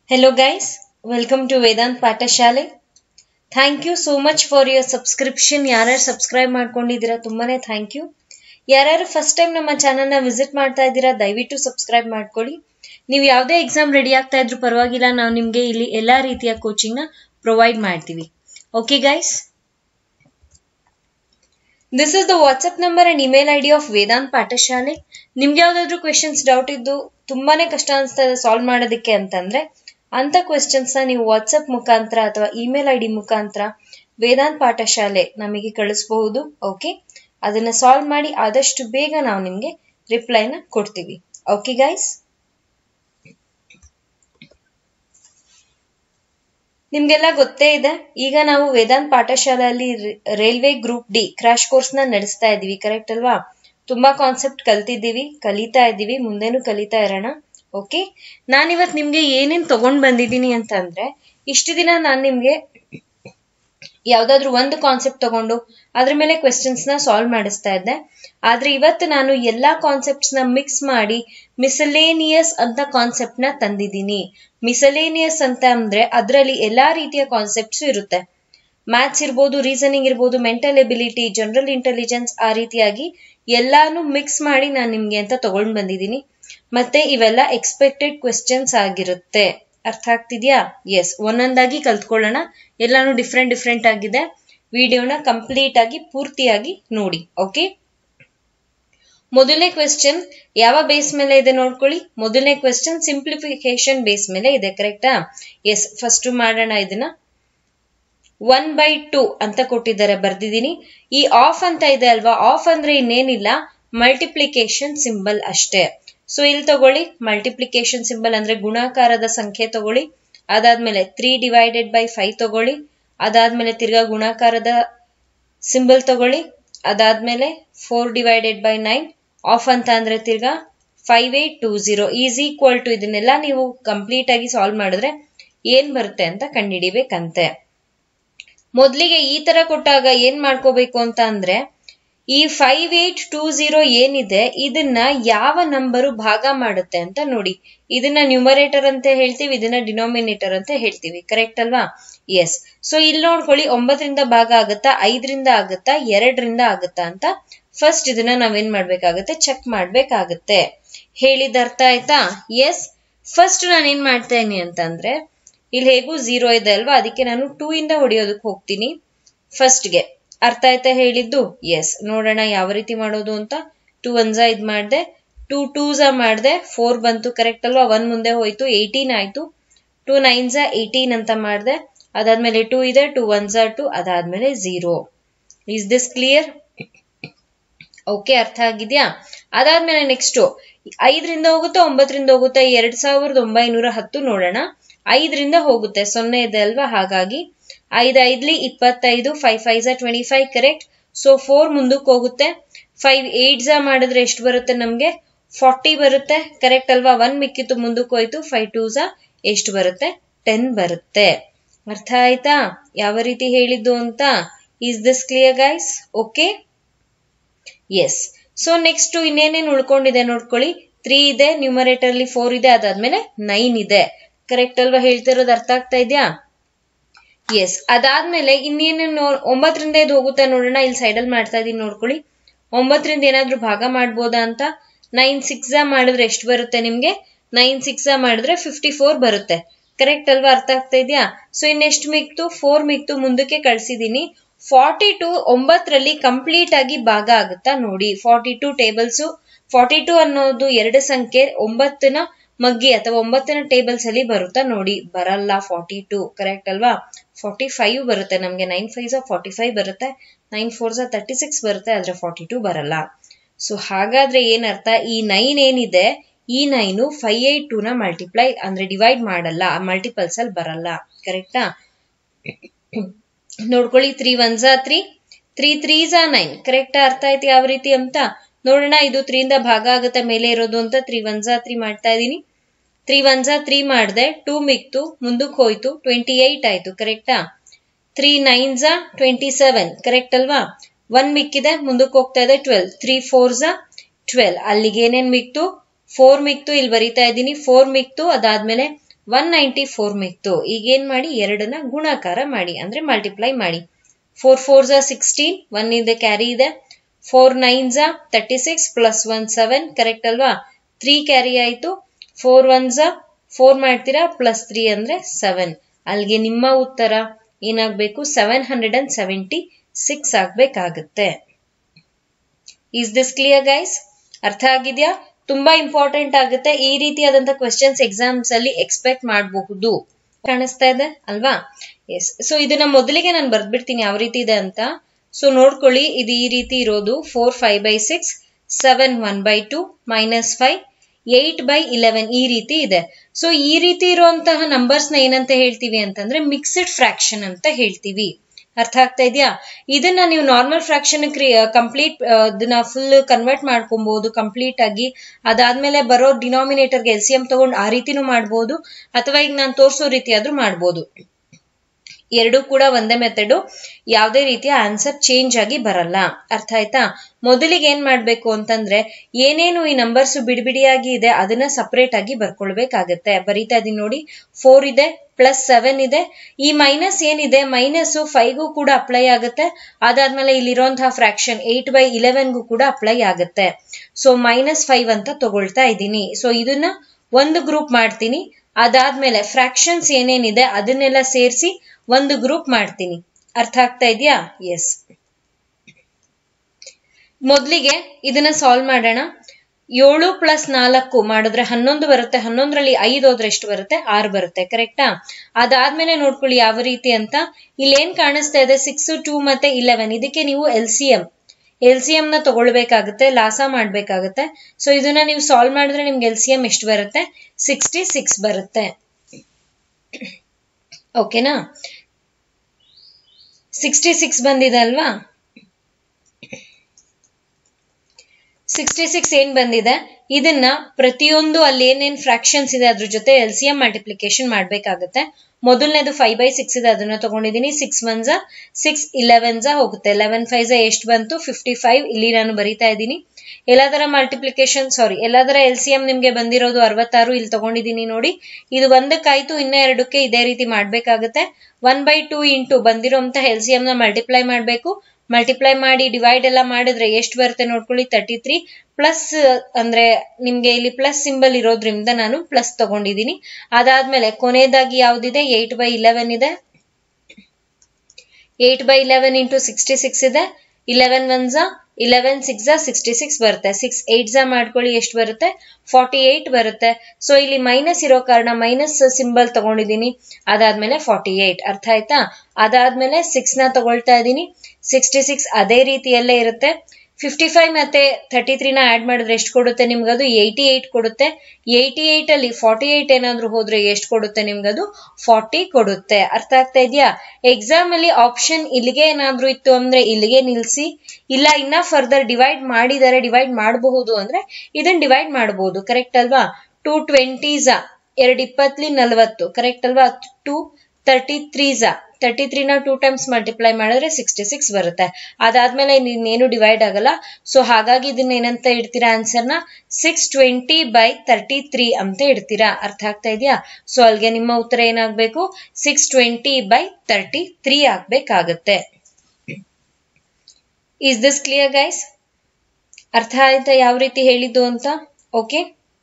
Hello guys, welcome to Vedant Pathashale thank you so much for your subscription ಯಾರ್ಯಾರು subscribe ಮಾಡ್ಕೊಂಡಿದ್ದೀರಾ ತುಂಬಾನೇ thank you ಯಾರ್ಯಾರು first time ನಮ್ಮ ಚಾನಲ್ನ ವಿಸಿಟ್ ಮಾಡ್ತಾ ಇದ್ದೀರಾ ದಯವಿಟ್ಟು ಸಬ್ಸ್ಕ್ರೈಬ್ ಮಾಡ್ಕೊಳ್ಳಿ ನೀವು ಯಾವುದೇ ಎಕ್ಸಾಮ್ ರೆಡಿ ಆಗ್ತಾ ಇದ್ರು ಪರವಾಗಿಲ್ಲ ನಾವು ನಿಮಗೆ ಇಲ್ಲಿ ಎಲ್ಲಾ ರೀತಿಯ ಕೋಚಿಂಗ್ನ ಪ್ರೊವೈಡ್ ಮಾಡ್ತೀವಿ okay guys this is the WhatsApp number and email ID of Vedant Pathashale ನಿಮ್ಗೆ ಯಾವ್ದಾದ್ರು ಕ್ವೆಶನ್ಸ್ ಡೌಟ್ ಇದ್ದು ತುಂಬಾನೇ ಕಷ್ಟ ಅನಿಸ್ತಾ ಇದೆ ಸಾಲ್ವ್ ಮಾಡೋದಕ್ಕೆ ಅಂತಂದ್ರೆ ಅಂತ ಕ್ವೆಶನ್ಸ್ ನ ನೀವು ವಾಟ್ಸ್ಆಪ್ ಮುಖಾಂತರ ಅಥವಾ ಇಮೇಲ್ ಐ ಡಿ ಮುಖಾಂತರ ವೇದಾಂತ್ ಪಾಠಶಾಲೆ ನಮಗೆ ಕಳಿಸಬಹುದು ಓಕೆ ಅದನ್ನ ಸಾಲ್ವ್ ಮಾಡಿ ಆದಷ್ಟು ಬೇಗ ನಾವು ನಿಮ್ಗೆ ರಿಪ್ಲೈನ ಕೊಡ್ತೀವಿ ಓಕೆ ಗೈಸ್ ನಿಮ್ಗೆಲ್ಲ ಗೊತ್ತೇ ಇದೆ ಈಗ ನಾವು ವೇದಾಂತ್ ಪಾಠಶಾಲೆಯಲ್ಲಿ railway group D crash course ನ ನಡೆಸ್ತಾ ಇದೀವಿ ಕರೆಕ್ಟ್ ಅಲ್ವಾ ತುಂಬಾ ಕಾನ್ಸೆಪ್ಟ್ ಕಲ್ತಿದ್ದೀವಿ ಕಲಿತಾ ಇದ್ದೀವಿ ಮುಂದೆನೂ ಕಲಿತಾ ಇರೋಣ ಓಕೆ ನಾನಿವತ್ ನಿಮ್ಗೆ ಏನೇನ್ ತಗೊಂಡ್ ಬಂದಿದ್ದೀನಿ ಅಂತ ಅಂದ್ರೆ ಇಷ್ಟು ದಿನ ನಾನ್ ನಿಮ್ಗೆ ಯಾವ್ದಾದ್ರು ಒಂದು ಕಾನ್ಸೆಪ್ಟ್ ತಗೊಂಡು ಅದ್ರ ಮೇಲೆ ಕ್ವೆಶನ್ಸ್ ನ ಸಾಲ್ವ್ ಮಾಡಿಸ್ತಾ ಇದ್ದೆ ಆದ್ರೆ ಇವತ್ತು ನಾನು ಎಲ್ಲಾ ಕಾನ್ಸೆಪ್ಟ್ಸ್ ನ ಮಿಕ್ಸ್ ಮಾಡಿ ಮಿಸಲೇನಿಯಸ್ ಅಂತ ಕಾನ್ಸೆಪ್ಟ್ ನ ತಂದಿದ್ದೀನಿ ಮಿಸಲೇನಿಯಸ್ ಅಂತ ಅಂದ್ರೆ ಅದರಲ್ಲಿ ಎಲ್ಲಾ ರೀತಿಯ ಕಾನ್ಸೆಪ್ಟ್ಸ್ ಇರುತ್ತೆ ಮ್ಯಾಥ್ಸ್ ಇರ್ಬೋದು ರೀಸನಿಂಗ್ ಇರ್ಬೋದು ಮೆಂಟಲ್ ಎಬಿಲಿಟಿ ಜನರಲ್ ಇಂಟೆಲಿಜೆನ್ಸ್ ಆ ರೀತಿಯಾಗಿ ಎಲ್ಲಾನು ಮಿಕ್ಸ್ ಮಾಡಿ ನಾನು ನಿಮ್ಗೆ ಅಂತ ತಗೊಂಡ್ ಬಂದಿದ್ದೀನಿ ಮತ್ತೆ ಇವೆಲ್ಲ ಎಕ್ಸ್ಪೆಕ್ಟೆಡ್ ಕ್ವೆಶ್ಚನ್ಸ್ ಆಗಿರುತ್ತೆ ಅರ್ಥ ಆಗ್ತಿದ್ಯಾ ಎಸ್ ಒಂದೊಂದಾಗಿ ಕಲ್ತ್ಕೊಳ್ಳೋಣ ಎಲ್ಲಾನು ಡಿಫ್ರೆಂಟ್ ಡಿಫ್ರೆಂಟ್ ಆಗಿದೆ ವಿಡಿಯೋನ ಕಂಪ್ಲೀಟ್ ಆಗಿ ಪೂರ್ತಿಯಾಗಿ ನೋಡಿ ಓಕೆ ಮೊದಲನೇ ಕ್ವೆಶ್ಚನ್ ಯಾವ ಬೇಸ್ ಮೇಲೆ ಇದೆ ನೋಡ್ಕೊಳ್ಳಿ ಮೊದಲನೇ ಕ್ವೆಶ್ಚನ್ ಸಿಂಪ್ಲಿಫಿಕೇಶನ್ ಬೇಸ್ ಮೇಲೆ ಇದೆ ಕರೆಕ್ಟಾ ಎಸ್ ಫಸ್ಟ್ ಮಾಡೋಣ ಇದನ್ನ ಒನ್ ಬೈ ಟೂ ಅಂತ ಕೊಟ್ಟಿದ್ದಾರೆ ಬರ್ದಿದ್ದೀನಿ ಈ ಆಫ್ ಅಂತ ಇದೆ ಅಲ್ವಾ ಆಫ್ ಅಂದ್ರೆ ಇನ್ನೇನಿಲ್ಲ ಮಲ್ಟಿಪ್ಲಿಕೇಶನ್ ಸಿಂಬಲ್ ಅಷ್ಟೇ ಸೊ ಇಲ್ಲಿ ತಗೊಳ್ಳಿ ಮಲ್ಟಿಪ್ಲಿಕೇಶನ್ ಸಿಂಬಲ್ ಅಂದ್ರೆ ಗುಣಾಕಾರದ ಸಂಖ್ಯೆ ತಗೊಳ್ಳಿ ಅದಾದ್ಮೇಲೆ ತ್ರೀ ಡಿವೈಡೆಡ್ ಬೈ ಫೈವ್ ತಗೊಳ್ಳಿ ಅದಾದ್ಮೇಲೆ ತಿರ್ಗಾ ಗುಣಾಕಾರದ ಸಿಂಬಲ್ ತಗೊಳ್ಳಿ ಅದಾದ್ಮೇಲೆ four divided by nine of ಅಂತ ಅಂದ್ರೆ ತಿರ್ಗಾ five eight two zero is equal to ಇದನ್ನೆಲ್ಲ ನೀವು ಕಂಪ್ಲೀಟ್ ಆಗಿ ಸಾಲ್ವ್ ಮಾಡಿದ್ರೆ ಏನ್ ಬರುತ್ತೆ ಅಂತ ಕಂಡುಹಿಡಿಬೇಕಂತೆ ಮೊದ್ಲಿಗೆ ಈ ತರ ಕೊಟ್ಟಾಗ ಏನ್ ಮಾಡ್ಕೋಬೇಕು ಅಂತ ಅಂದ್ರೆ ಈ ಫೈವ್ ಏಟ್ ಟೂ ಜೀರೋ ಏನಿದೆ ಇದನ್ನ ಯಾವ ನಂಬರು ಭಾಗ ಮಾಡುತ್ತೆ ಅಂತ ನೋಡಿ ಇದನ್ನ ನ್ಯೂಮರೇಟರ್ ಅಂತ ಹೇಳ್ತೀವಿ ಇದನ್ನ ಡಿನಾಮಿನೇಟರ್ ಅಂತ ಹೇಳ್ತೀವಿ ಕರೆಕ್ಟ್ ಅಲ್ವಾ ಎಸ್ ಸೊ ಇಲ್ಲಿ ನೋಡ್ಕೊಳ್ಳಿ ಒಂಬತ್ತರಿಂದ ಭಾಗ ಆಗುತ್ತಾ ಐದರಿಂದ ಆಗುತ್ತಾ ಎರಡರಿಂದ ಆಗುತ್ತಾ ಅಂತ ಫಸ್ಟ್ ಇದನ್ನ ನಾವೇನ್ ಮಾಡ್ಬೇಕಾಗತ್ತೆ ಚೆಕ್ ಮಾಡ್ಬೇಕಾಗತ್ತೆ ಹೇಳಿದ ಅರ್ಥ ಆಯ್ತಾ ಎಸ್ ಫಸ್ಟ್ ನಾನು ಏನ್ ಮಾಡ್ತಾ ಇದೀನಿ ಅಂತಂದ್ರೆ ಇಲ್ಲಿ ಹೇಗೂ ಝೀರೋ ಇದೆ ಅಲ್ವಾ ಅದಕ್ಕೆ ನಾನು ಟೂ ಇಂದ ಹೊಡಿಯೋದಕ್ಕೆ ಹೋಗ್ತೀನಿ ಫಸ್ಟ್ಗೆ ಅರ್ಥ ಆಯ್ತಾ ಹೇಳಿದ್ದು ಎಸ್ ನೋಡೋಣ ಯಾವ ರೀತಿ ಮಾಡೋದು ಅಂತ ಟೂ ಒನ್ಸ ಇದ್ ಮಾಡ್ದೆ ಟೂ ಟೂಸ ಮಾಡ್ದೆ ಫೋರ್ ಬಂತು ಕರೆಕ್ಟ್ ಅಲ್ವಾ ಒನ್ ಮುಂದೆ ಹೋಯ್ತು ಏಯ್ಟೀನ್ ಆಯ್ತು ಟೂ ನೈನ್ಸ ಏಯ್ಟೀನ್ ಅಂತ ಮಾಡ್ದೆ ಅದಾದ್ಮೇಲೆ ಟೂ ಇದೆ ಟೂ ಒನ್ಸ ಟೂ ಅದಾದ್ಮೇಲೆ zero is this clear okay ಅರ್ಥ ಆಗಿದ್ಯಾ ಅದಾದ್ಮೇಲೆ ನೆಕ್ಸ್ಟ್ ಐದರಿಂದ ಹೋಗುತ್ತಾ ಒಂಬತ್ತರಿಂದ ಹೋಗುತ್ತಾ ಎರಡ್ ಸಾವಿರದ ಒಂಬೈನೂರ ಹತ್ತು ನೋಡೋಣ ಐದರಿಂದ ಹೋಗುತ್ತೆ ಸೊನ್ನೆ ಇದೆ ಅಲ್ವಾ ಹಾಗಾಗಿ ಐದ್ ಐದ್ಲಿ ಇಪ್ಪತ್ತೈದು ಫೈವ್ ಫೈವ್ ಝಾ twenty five correct so four ಮುಂದಕ್ಕೆ ಹೋಗುತ್ತೆ ಫೈವ್ ಏಟ್ ಝಾ ಮಾಡಿದ್ರೆ ಎಷ್ಟು ಬರುತ್ತೆ ನಮ್ಗೆ ಫಾರ್ಟಿ ಬರುತ್ತೆ ಕರೆಕ್ಟ್ ಅಲ್ವಾ ಒನ್ ಮಿಕ್ಕಿತ್ತು ಮುಂದಕ್ಕೆ ಹೋಯ್ತು ಫೈವ್ ಟೂ ಝಾ ಎಷ್ಟು ಬರುತ್ತೆ ಟೆನ್ ಬರುತ್ತೆ ಅರ್ಥ ಆಯ್ತಾ ಯಾವ ರೀತಿ ಹೇಳಿದ್ದು ಅಂತ is this clear guys okay yes so next ಇನ್ನೇನೇನು ಉಳ್ಕೊಂಡಿದೆ ನೋಡ್ಕೊಳ್ಳಿ ತ್ರೀ ಇದೆ ನ್ಯೂಮರೇಟರ್ ಅಲ್ಲಿ ಫೋರ್ ಇದೆ ಅದಾದ್ಮೇಲೆ ನೈನ್ ಇದೆ ಕರೆಕ್ಟ್ ಅಲ್ವಾ ಹೇಳ್ತಿರೋದು ಅರ್ಥ ಆಗ್ತಾ ಇದೆಯಾ ಎಸ್ ಅದಾದ್ಮೇಲೆ ಇನ್ನೇನು ಒಂಬತ್ತರಿಂದ ಇದು ಹೋಗುತ್ತಾ ನೋಡೋಣ ಇಲ್ಲಿ ಸೈಡಲ್ಲಿ ಮಾಡ್ತಾ ಇದೀನಿ ನೋಡ್ಕೊಳ್ಳಿ ಒಂಬತ್ತರಿಂದ ಏನಾದ್ರೂ ಭಾಗ ಮಾಡ್ಬೋದಾ ಅಂತ ನೈನ್ ಸಿಕ್ಸ್ ಮಾಡಿದ್ರೆ ಎಷ್ಟು ಬರುತ್ತೆ ನಿಮ್ಗೆ ನೈನ್ ಸಿಕ್ಸ್ ಮಾಡಿದ್ರೆ ಫಿಫ್ಟಿ ಫೋರ್ ಬರುತ್ತೆ ಕರೆಕ್ಟ್ ಅಲ್ವಾ ಅರ್ಥ ಆಗ್ತಾ ಇದೆಯಾ ಸೊ ಇನ್ನೆಷ್ಟು ಮಿಕ್ತು ಫೋರ್ ಮಿಕ್ತು ಮುಂದಕ್ಕೆ ಕಳ್ಸಿದೀನಿ ಫಾರ್ಟಿ ಟು ಒಂಬತ್ತರಲ್ಲಿ ಕಂಪ್ಲೀಟ್ ಆಗಿ ಭಾಗ ಆಗುತ್ತಾ ನೋಡಿ forty two tables forty two ಅನ್ನೋದು ಎರಡು ಸಂಖ್ಯೆ ಒಂಬತ್ತನ ಮಗ್ಗಿ ಅಥವಾ ಒಂಬತ್ತನ ಟೇಬಲ್ಸ್ ಅಲ್ಲಿ ಬರುತ್ತಾ ನೋಡಿ ಬರಲ್ಲ ಫಾರ್ಟಿ ಟು ಕರೆಕ್ಟ್ ಅಲ್ವಾ ಫಾರ್ಟಿ ಫೈವ್ ಬರುತ್ತೆ ನಮ್ಗೆ ನೈನ್ ಫೈವ್ ಫಾರ್ಟಿ ಫೈವ್ ಬರುತ್ತೆ ನೈನ್ ಫೋರ್ ತರ್ಟಿ ಸಿಕ್ಸ್ ಬರುತ್ತೆ ಆದ್ರೆ ಫಾರ್ಟಿ ಟು ಬರಲ್ಲ ಸೊ ಹಾಗಾದ್ರೆ ಏನರ್ಥ ಈ ನೈನ್ ಏನಿದೆ ಈ ನೈನು ಫೈವ್ ಏಟ್ ಟೂ ನ ಮಲ್ಟಿಪ್ಲೈ ಅಂದ್ರೆ ಡಿವೈಡ್ ಮಾಡಲ್ಲ ಮಲ್ಟಿಪಲ್ಸ್ ಅಲ್ಲಿ ಬರಲ್ಲ ಕರೆಕ್ಟಾ ನೋಡ್ಕೊಳ್ಳಿ ತ್ರೀ ಒನ್ ಝಾ ತ್ರೀ ತ್ರೀ ತ್ರೀ ಝಾ ನೈನ್ ಕರೆಕ್ಟ್ ಅರ್ಥ ಆಯ್ತು ಯಾವ ರೀತಿ ಅಂತ ನೋಡೋಣ ಇದು ತ್ರೀಯಿಂದ ಭಾಗ ಆಗುತ್ತೆ ಮೇಲೆ ಇರೋದು ಅಂತ ತ್ರೀ ಒನ್ ಝಾ ತ್ರೀ ಮಾಡ್ತಾ ಇದೀನಿ ತ್ರೀ ಒನ್ ಝಾ ತ್ರೀ ಮಾಡಿದೆ ಟೂ ಮಿಕ್ತು ಮುಂದಕ್ಕೆ ಹೋಯ್ತು ಟ್ವೆಂಟಿ ಏಟ್ ಆಯ್ತು ಕರೆಕ್ಟಾ ತ್ರೀ ನೈನ್ ಝಾ ಟ್ವೆಂಟಿ ಸೆವೆನ್ ಕರೆಕ್ಟ್ ಅಲ್ವಾ ಒನ್ ಮಿಕ್ಕಿದೆ ಮುಂದಕ್ಕೆ ಹೋಗ್ತಾ ಇದೆ ಟ್ವೆಲ್ ತ್ರೀ ಫೋರ್ ಝಾ ಟ್ವೆಲ್ ಅಲ್ಲಿಗೆ ಏನೇನ್ ಮಿಕ್ತು ಫೋರ್ ಮಿಕ್ತು ಇಲ್ಲಿ ಬರೀತಾ ಇದ್ದೀನಿ ಫೋರ್ ಮಿಕ್ತು ಅದಾದ್ಮೇಲೆ ಒನ್ ನೈಂಟಿ ಫೋರ್ ಮಿಕ್ತು ಈಗೇನ್ ಮಾಡಿ ಎರಡನ್ನ ಗುಣಾಕಾರ ಮಾಡಿ ಅಂದ್ರೆ ಮಲ್ಟಿಪ್ಲೈ ಮಾಡಿ ಫೋರ್ ಫೋರ್ ಝಾ ಸಿಕ್ಸ್ಟೀನ್ ಒನ್ ಇದೆ ಕ್ಯಾರಿ ಇದೆ ಫೋರ್ ನೈನ್ ಝಾ thirty six plus one seven correct ಅಲ್ವಾ ತ್ರೀ ಕ್ಯಾರಿ ಆಯ್ತು ಫೋರ್ ಒನ್ ಝಾ ಫೋರ್ ಮಾಡ್ತೀರಾ ಪ್ಲಸ್ ತ್ರೀ ಅಂದ್ರೆ ಸೆವೆನ್ ಅಲ್ಲಿಗೆ ನಿಮ್ಮ ಉತ್ತರ ಏನಾಗಬೇಕು seven hundred and seventy six ಆಗ್ಬೇಕಾಗತ್ತೆ ಈಸ್ ದಿಸ್ ಕ್ಲಿಯರ್ ಗೈಸ್ ಅರ್ಥ ಆಗಿದ್ಯಾ ತುಂಬಾ ಇಂಪಾರ್ಟೆಂಟ್ ಆಗುತ್ತೆ ಈ ರೀತಿಯಾದಂತ ಕ್ವೆಶನ್ಸ್ ಎಕ್ಸಾಮ್ಸ್ ಅಲ್ಲಿ ಎಕ್ಸ್ಪೆಕ್ಟ್ ಮಾಡಬಹುದು ಕಾಣಿಸ್ತಾ ಇದೆ ಅಲ್ವಾ ಎಸ್ ಸೊ ಇದನ್ನ ಮೊದಲಿಗೆ ನಾನು ಬರ್ದ್ಬಿಡ್ತೀನಿ ಯಾವ ರೀತಿ ಇದೆ ಅಂತ ಸೊ ನೋಡ್ಕೊಳ್ಳಿ ಇದು ಈ ರೀತಿ ಇರೋದು four five by six seven one by two minus five eight by eleven ಈ ರೀತಿ ಇದೆ ಸೊ ಈ ರೀತಿ ಇರುವಂತಹ ನಂಬರ್ಸ್ ನ ಏನಂತ ಹೇಳ್ತೀವಿ ಅಂತಂದ್ರೆ ಮಿಕ್ಸ್ಡ್ ಫ್ರಾಕ್ಷನ್ ಅಂತ ಹೇಳ್ತೀವಿ ಅರ್ಥ ಆಗ್ತಾ ಇದೆಯಾ ಇದನ್ನ ನೀವು ನಾರ್ಮಲ್ ಫ್ರಾಕ್ಷನ್ ಕಂಪ್ಲೀಟ್ ಇದನ್ನ ಫುಲ್ ಕನ್ವರ್ಟ್ ಮಾಡ್ಕೊಬಹುದು ಕಂಪ್ಲೀಟ್ ಆಗಿ ಅದಾದ್ಮೇಲೆ ಬರೋ ಡಿನಾಮಿನೇಟರ್ಗೆ ಎಲ್ ಸಿ ಎಂ ತಗೊಂಡು ಆ ರೀತಿನೂ ಮಾಡ್ಬೋದು ಅಥವಾ ಈಗ ನಾನು ತೋರಿಸೋ ರೀತಿ ಆದ್ರೂ ಮಾಡ್ಬೋದು ಎರಡು ಕೂಡ ಒಂದೇ ಮೆಥಡು ಯಾವುದೇ ರೀತಿಯ ಆನ್ಸರ್ ಚೇಂಜ್ ಆಗಿ ಬರಲ್ಲ ಅರ್ಥ ಆಯ್ತಾ ಮೊದಲಿಗೆ ಏನ್ ಮಾಡ್ಬೇಕು ಅಂತಂದ್ರೆ ಏನೇನು ಈ ನಂಬರ್ಸ್ ಬಿಡಿಬಿಡಿಯಾಗಿ ಇದೆ ಅದನ್ನ ಸಪರೇಟ್ ಆಗಿ ಬರ್ಕೊಳ್ಬೇಕಾಗತ್ತೆ ಬರೀತಾ ಇದೀನಿ ನೋಡಿ ಫೋರ್ ಇದೆ ಪ್ಲಸ್ ಸೆವೆನ್ ಇದೆ ಈ ಮೈನಸ್ ಏನಿದೆ ಮೈನಸ್ ಫೈವ್ಗೂ ಕೂಡ ಅಪ್ಲೈ ಆಗುತ್ತೆ ಅದಾದ್ಮೇಲೆ ಇಲ್ಲಿರುವಂತಹ ಫ್ರಾಕ್ಷನ್ ಏಟ್ ಬೈ ಇಲೆವೆನ್ಗೂ ಕೂಡ ಅಪ್ಲೈ ಆಗುತ್ತೆ ಸೊ ಮೈನಸ್ ಫೈವ್ ಅಂತ ತಗೊಳ್ತಾ ಇದ್ದೀನಿ ಸೊ ಇದನ್ನ ಒಂದು ಗ್ರೂಪ್ ಮಾಡ್ತೀನಿ ಅದಾದ್ಮೇಲೆ ಫ್ರಾಕ್ಷನ್ಸ್ ಏನೇನಿದೆ ಅದನ್ನೆಲ್ಲ ಸೇರಿಸಿ ಒಂದು ಗ್ರೂಪ್ ಮಾಡ್ತೀನಿ ಅರ್ಥ ಆಗ್ತಾ ಇದೆಯಾ ಎಸ್ ಮೊದಲಿಗೆ ಇದನ್ನ ಸಾಲ್ವ್ ಮಾಡೋಣ ಏಳು ಪ್ಲಸ್ ನಾಲ್ಕು ಮಾಡಿದ್ರೆ ಹನ್ನೊಂದು ಬರುತ್ತೆ ಹನ್ನೊಂದರಲ್ಲಿ ಐದು ಹೋದ್ರೆ ಎಷ್ಟು ಬರುತ್ತೆ ಆರು ಬರುತ್ತೆ ಕರೆಕ್ಟಾ ಅದಾದ್ಮೇಲೆ ನೋಡ್ಕೊಳ್ಳಿ ಯಾವ ರೀತಿ ಅಂತ ಇಲ್ಲಿ ಏನ್ ಕಾಣಿಸ್ತಾ ಇದೆ ಸಿಕ್ಸ್ ಟೂ ಮತ್ತೆ ಇಲೆವೆನ್ ಇದಕ್ಕೆ ನೀವು LCM LCM ನ ತಗೊಳ್ಬೇಕಾಗುತ್ತೆ ಲಾಸ ಮಾಡ್ಬೇಕಾಗುತ್ತೆ ಸೊ ಇದನ್ನ ನೀವು ಸಾಲ್ವ್ ಮಾಡಿದ್ರೆ ನಿಮ್ಗೆ ಎಲ್ ಸಿ ಎಂ ಎಷ್ಟು ಬರುತ್ತೆ ಸಿಕ್ಸ್ಟಿ ಸಿಕ್ಸ್ ಬರುತ್ತೆ ಓಕೆನಾ ಸಿಕ್ಸ್ಟಿ ಸಿಕ್ಸ್ ಬಂದಿದೆ ಅಲ್ವಾ ಸಿಕ್ಸ್ಟಿ ಸಿಕ್ಸ್ ಏನ್ ಬಂದಿದೆ ಇದನ್ನ ಪ್ರತಿಯೊಂದು ಅಲ್ಲಿ ಏನೇನ್ ಫ್ರಾಕ್ಷನ್ಸ್ ಇದೆ ಅದ್ರ ಜೊತೆ ಎಲ್ ಸಿ ಎಂ ಮಲ್ಟಿಪ್ಲಿಕೇಶನ್ ಮಾಡ್ಬೇಕಾಗುತ್ತೆ ಮೊದಲನೇದು ಫೈವ್ ಬೈ ಸಿಕ್ಸ್ ಇದೆ ಅದನ್ನ ತಗೊಂಡಿದ್ದೀನಿ ಸಿಕ್ಸ್ ಒನ್ ಝಾ ಸಿಕ್ಸ್ ಇಲೆವೆನ್ ಝಾ ಹೋಗುತ್ತೆ ಲೆವೆನ್ ಫೈವ್ ಝಾ ಎಷ್ಟು ಬಂತು ಫಿಫ್ಟಿ ಫೈವ್ ಇಲ್ಲಿ ನಾನು ಬರೀತಾ ಇದ್ದೀನಿ ಎಲ್ಲದರ ಮಲ್ಟಿಪ್ಲಿಕೇಶನ್ ಸಾರಿ ಎಲ್ಲದರ ಎಲ್ ಸಿ ಎಂ ನಿಮ್ಗೆ ಬಂದಿರೋದು ಅರವತ್ತಾರು ಇಲ್ಲಿ ತಗೊಂಡಿದ್ದೀನಿ ನೋಡಿ ಇದು ಒಂದಕ್ಕಾಯ್ತು ಇನ್ನ ಎರಡಕ್ಕೆ ಇದೇ ರೀತಿ ಮಾಡ್ಬೇಕಾಗುತ್ತೆ ಒನ್ ಬೈ ಟೂ ಇಂಟು ಬಂದಿರೋಂತಹ ಎಲ್ ಸಿ ಎಂ ನ ಮಲ್ಟಿಪ್ಲೈ ಮಾಡಬೇಕು ಮಲ್ಟಿಪ್ಲೈ ಮಾಡಿ ಡಿವೈಡ್ ಎಲ್ಲ ಮಾಡಿದ್ರೆ ಎಷ್ಟು ಬರುತ್ತೆ ನೋಡ್ಕೊಳ್ಳಿ ತರ್ಟಿ ತ್ರೀ ಪ್ಲಸ್ ಅಂದ್ರೆ ನಿಮ್ಗೆ ಇಲ್ಲಿ ಪ್ಲಸ್ ಸಿಂಬಲ್ ಇರೋದ್ರಿಂದ ನಾನು ಪ್ಲಸ್ ತಗೊಂಡಿದ್ದೀನಿ ಅದಾದ್ಮೇಲೆ ಕೊನೆಯದಾಗಿ ಯಾವ್ದಿದೆ ಏಟ್ ಬೈ ಇಲೆವೆನ್ ಇದೆ eight by eleven into sixty six ಇದೆ ಇಲೆವೆನ್ ಒನ್ ಝಾ ಇಲೆವೆನ್ ಸಿಕ್ಸ್ ಝಾ ಸಿಕ್ಸ್ಟಿ ಸಿಕ್ಸ್ ಬರುತ್ತೆ ಸಿಕ್ಸ್ ಏಟ್ ಝಾ ಮಾಡ್ಕೊಳ್ಳಿ ಎಷ್ಟು ಬರುತ್ತೆ ಫಾರ್ಟಿ ಏಟ್ ಬರುತ್ತೆ ಸೊ ಇಲ್ಲಿ ಮೈನಸ್ ಇರೋ ಕಾರಣ ಮೈನಸ್ ಸಿಂಬಲ್ ತಗೊಂಡಿದ್ದೀನಿ ಅದಾದ್ಮೇಲೆ ಫಾರ್ಟಿ ಏಟ್ ಅರ್ಥ ಆಯ್ತಾ ಅದಾದ್ಮೇಲೆ ಸಿಕ್ಸ್ ನ ತಗೊಳ್ತಾ ಇದ್ದೀನಿ ಸಿಕ್ಸ್ಟಿ ಸಿಕ್ಸ್ ಅದೇ ರೀತಿಯಲ್ಲೇ ಇರುತ್ತೆ ಫಿಫ್ಟಿ ಫೈವ್ ಮತ್ತೆ ತರ್ಟಿ ತ್ರೀನ ಆಡ್ ಮಾಡಿದ್ರೆ ಎಷ್ಟು ಕೊಡುತ್ತೆ ನಿಮ್ಗದು ಏಯ್ಟಿ ಏಟ್ ಕೊಡುತ್ತೆ ಏಯ್ಟಿ ಏಟ್ ಅಲ್ಲಿ ಫಾರ್ಟಿ ಏಟ್ ಏನಾದ್ರು ಹೋದ್ರೆ ಎಷ್ಟು ಕೊಡುತ್ತೆ ನಿಮ್ಗದು ಫಾರ್ಟಿ ಕೊಡುತ್ತೆ ಅರ್ಥ ಆಗ್ತಾ ಇದೆಯಾ ಎಕ್ಸಾಮ್ ಅಲ್ಲಿ ಆಪ್ಷನ್ ಇಲ್ಲಿಗೆ ಏನಾದ್ರು ಇತ್ತು ಅಂದ್ರೆ ಇಲ್ಲಿಗೆ ನಿಲ್ಸಿ ಇಲ್ಲ ಇನ್ನ ಫರ್ದರ್ ಡಿವೈಡ್ ಮಾಡಿದರೆ ಡಿವೈಡ್ ಮಾಡಬಹುದು ಅಂದ್ರೆ ಇದನ್ನ ಡಿವೈಡ್ ಮಾಡಬಹುದು ಕರೆಕ್ಟ್ ಅಲ್ವಾ ಟೂ ಟ್ವೆಂಟೀಸಾ ಎರಡ್ ಇಪ್ಪತ್ಲಿ ನಲ್ವತ್ತು ಕರೆಕ್ಟ್ ಅಲ್ವಾ ಟೂ ತರ್ಟಿ ತ್ರೀಸಾ ತರ್ಟಿ ತ್ರೀನ ಟೂ ಟೈಮ್ಸ್ ಮಲ್ಟಿಪ್ಲೈ ಮಾಡಿದ್ರೆ ಸಿಕ್ಸ್ಟಿ ಸಿಕ್ಸ್ ಬರುತ್ತೆ ಅದಾದ್ಮೇಲೆ ಇನ್ನೇನು ಡಿವೈಡ್ ಆಗಲ್ಲ ಸೊ ಹಾಗಾಗಿ ಇದನ್ನ ಏನಂತ ಇಡ್ತೀರಾ ಆನ್ಸರ್ನ six twenty by thirty three ಅಂತ ಇಡ್ತೀರಾ ಅರ್ಥ ಆಗ್ತಾ ಇದೆಯಾ ಸೊ ಅಲ್ಲಿಗೆ ನಿಮ್ಮ ಉತ್ತರ ಏನಾಗ್ಬೇಕು six twenty by thirty three ಆಗ್ಬೇಕಾಗತ್ತೆ ಈಸ್ ದಿಸ್ ಕ್ಲಿಯರ್ ಗೈಸ್ ಅರ್ಥ ಆಯ್ತಾ ಯಾವ ರೀತಿ ಹೇಳಿದ್ದು ಅಂತ ಓಕೆ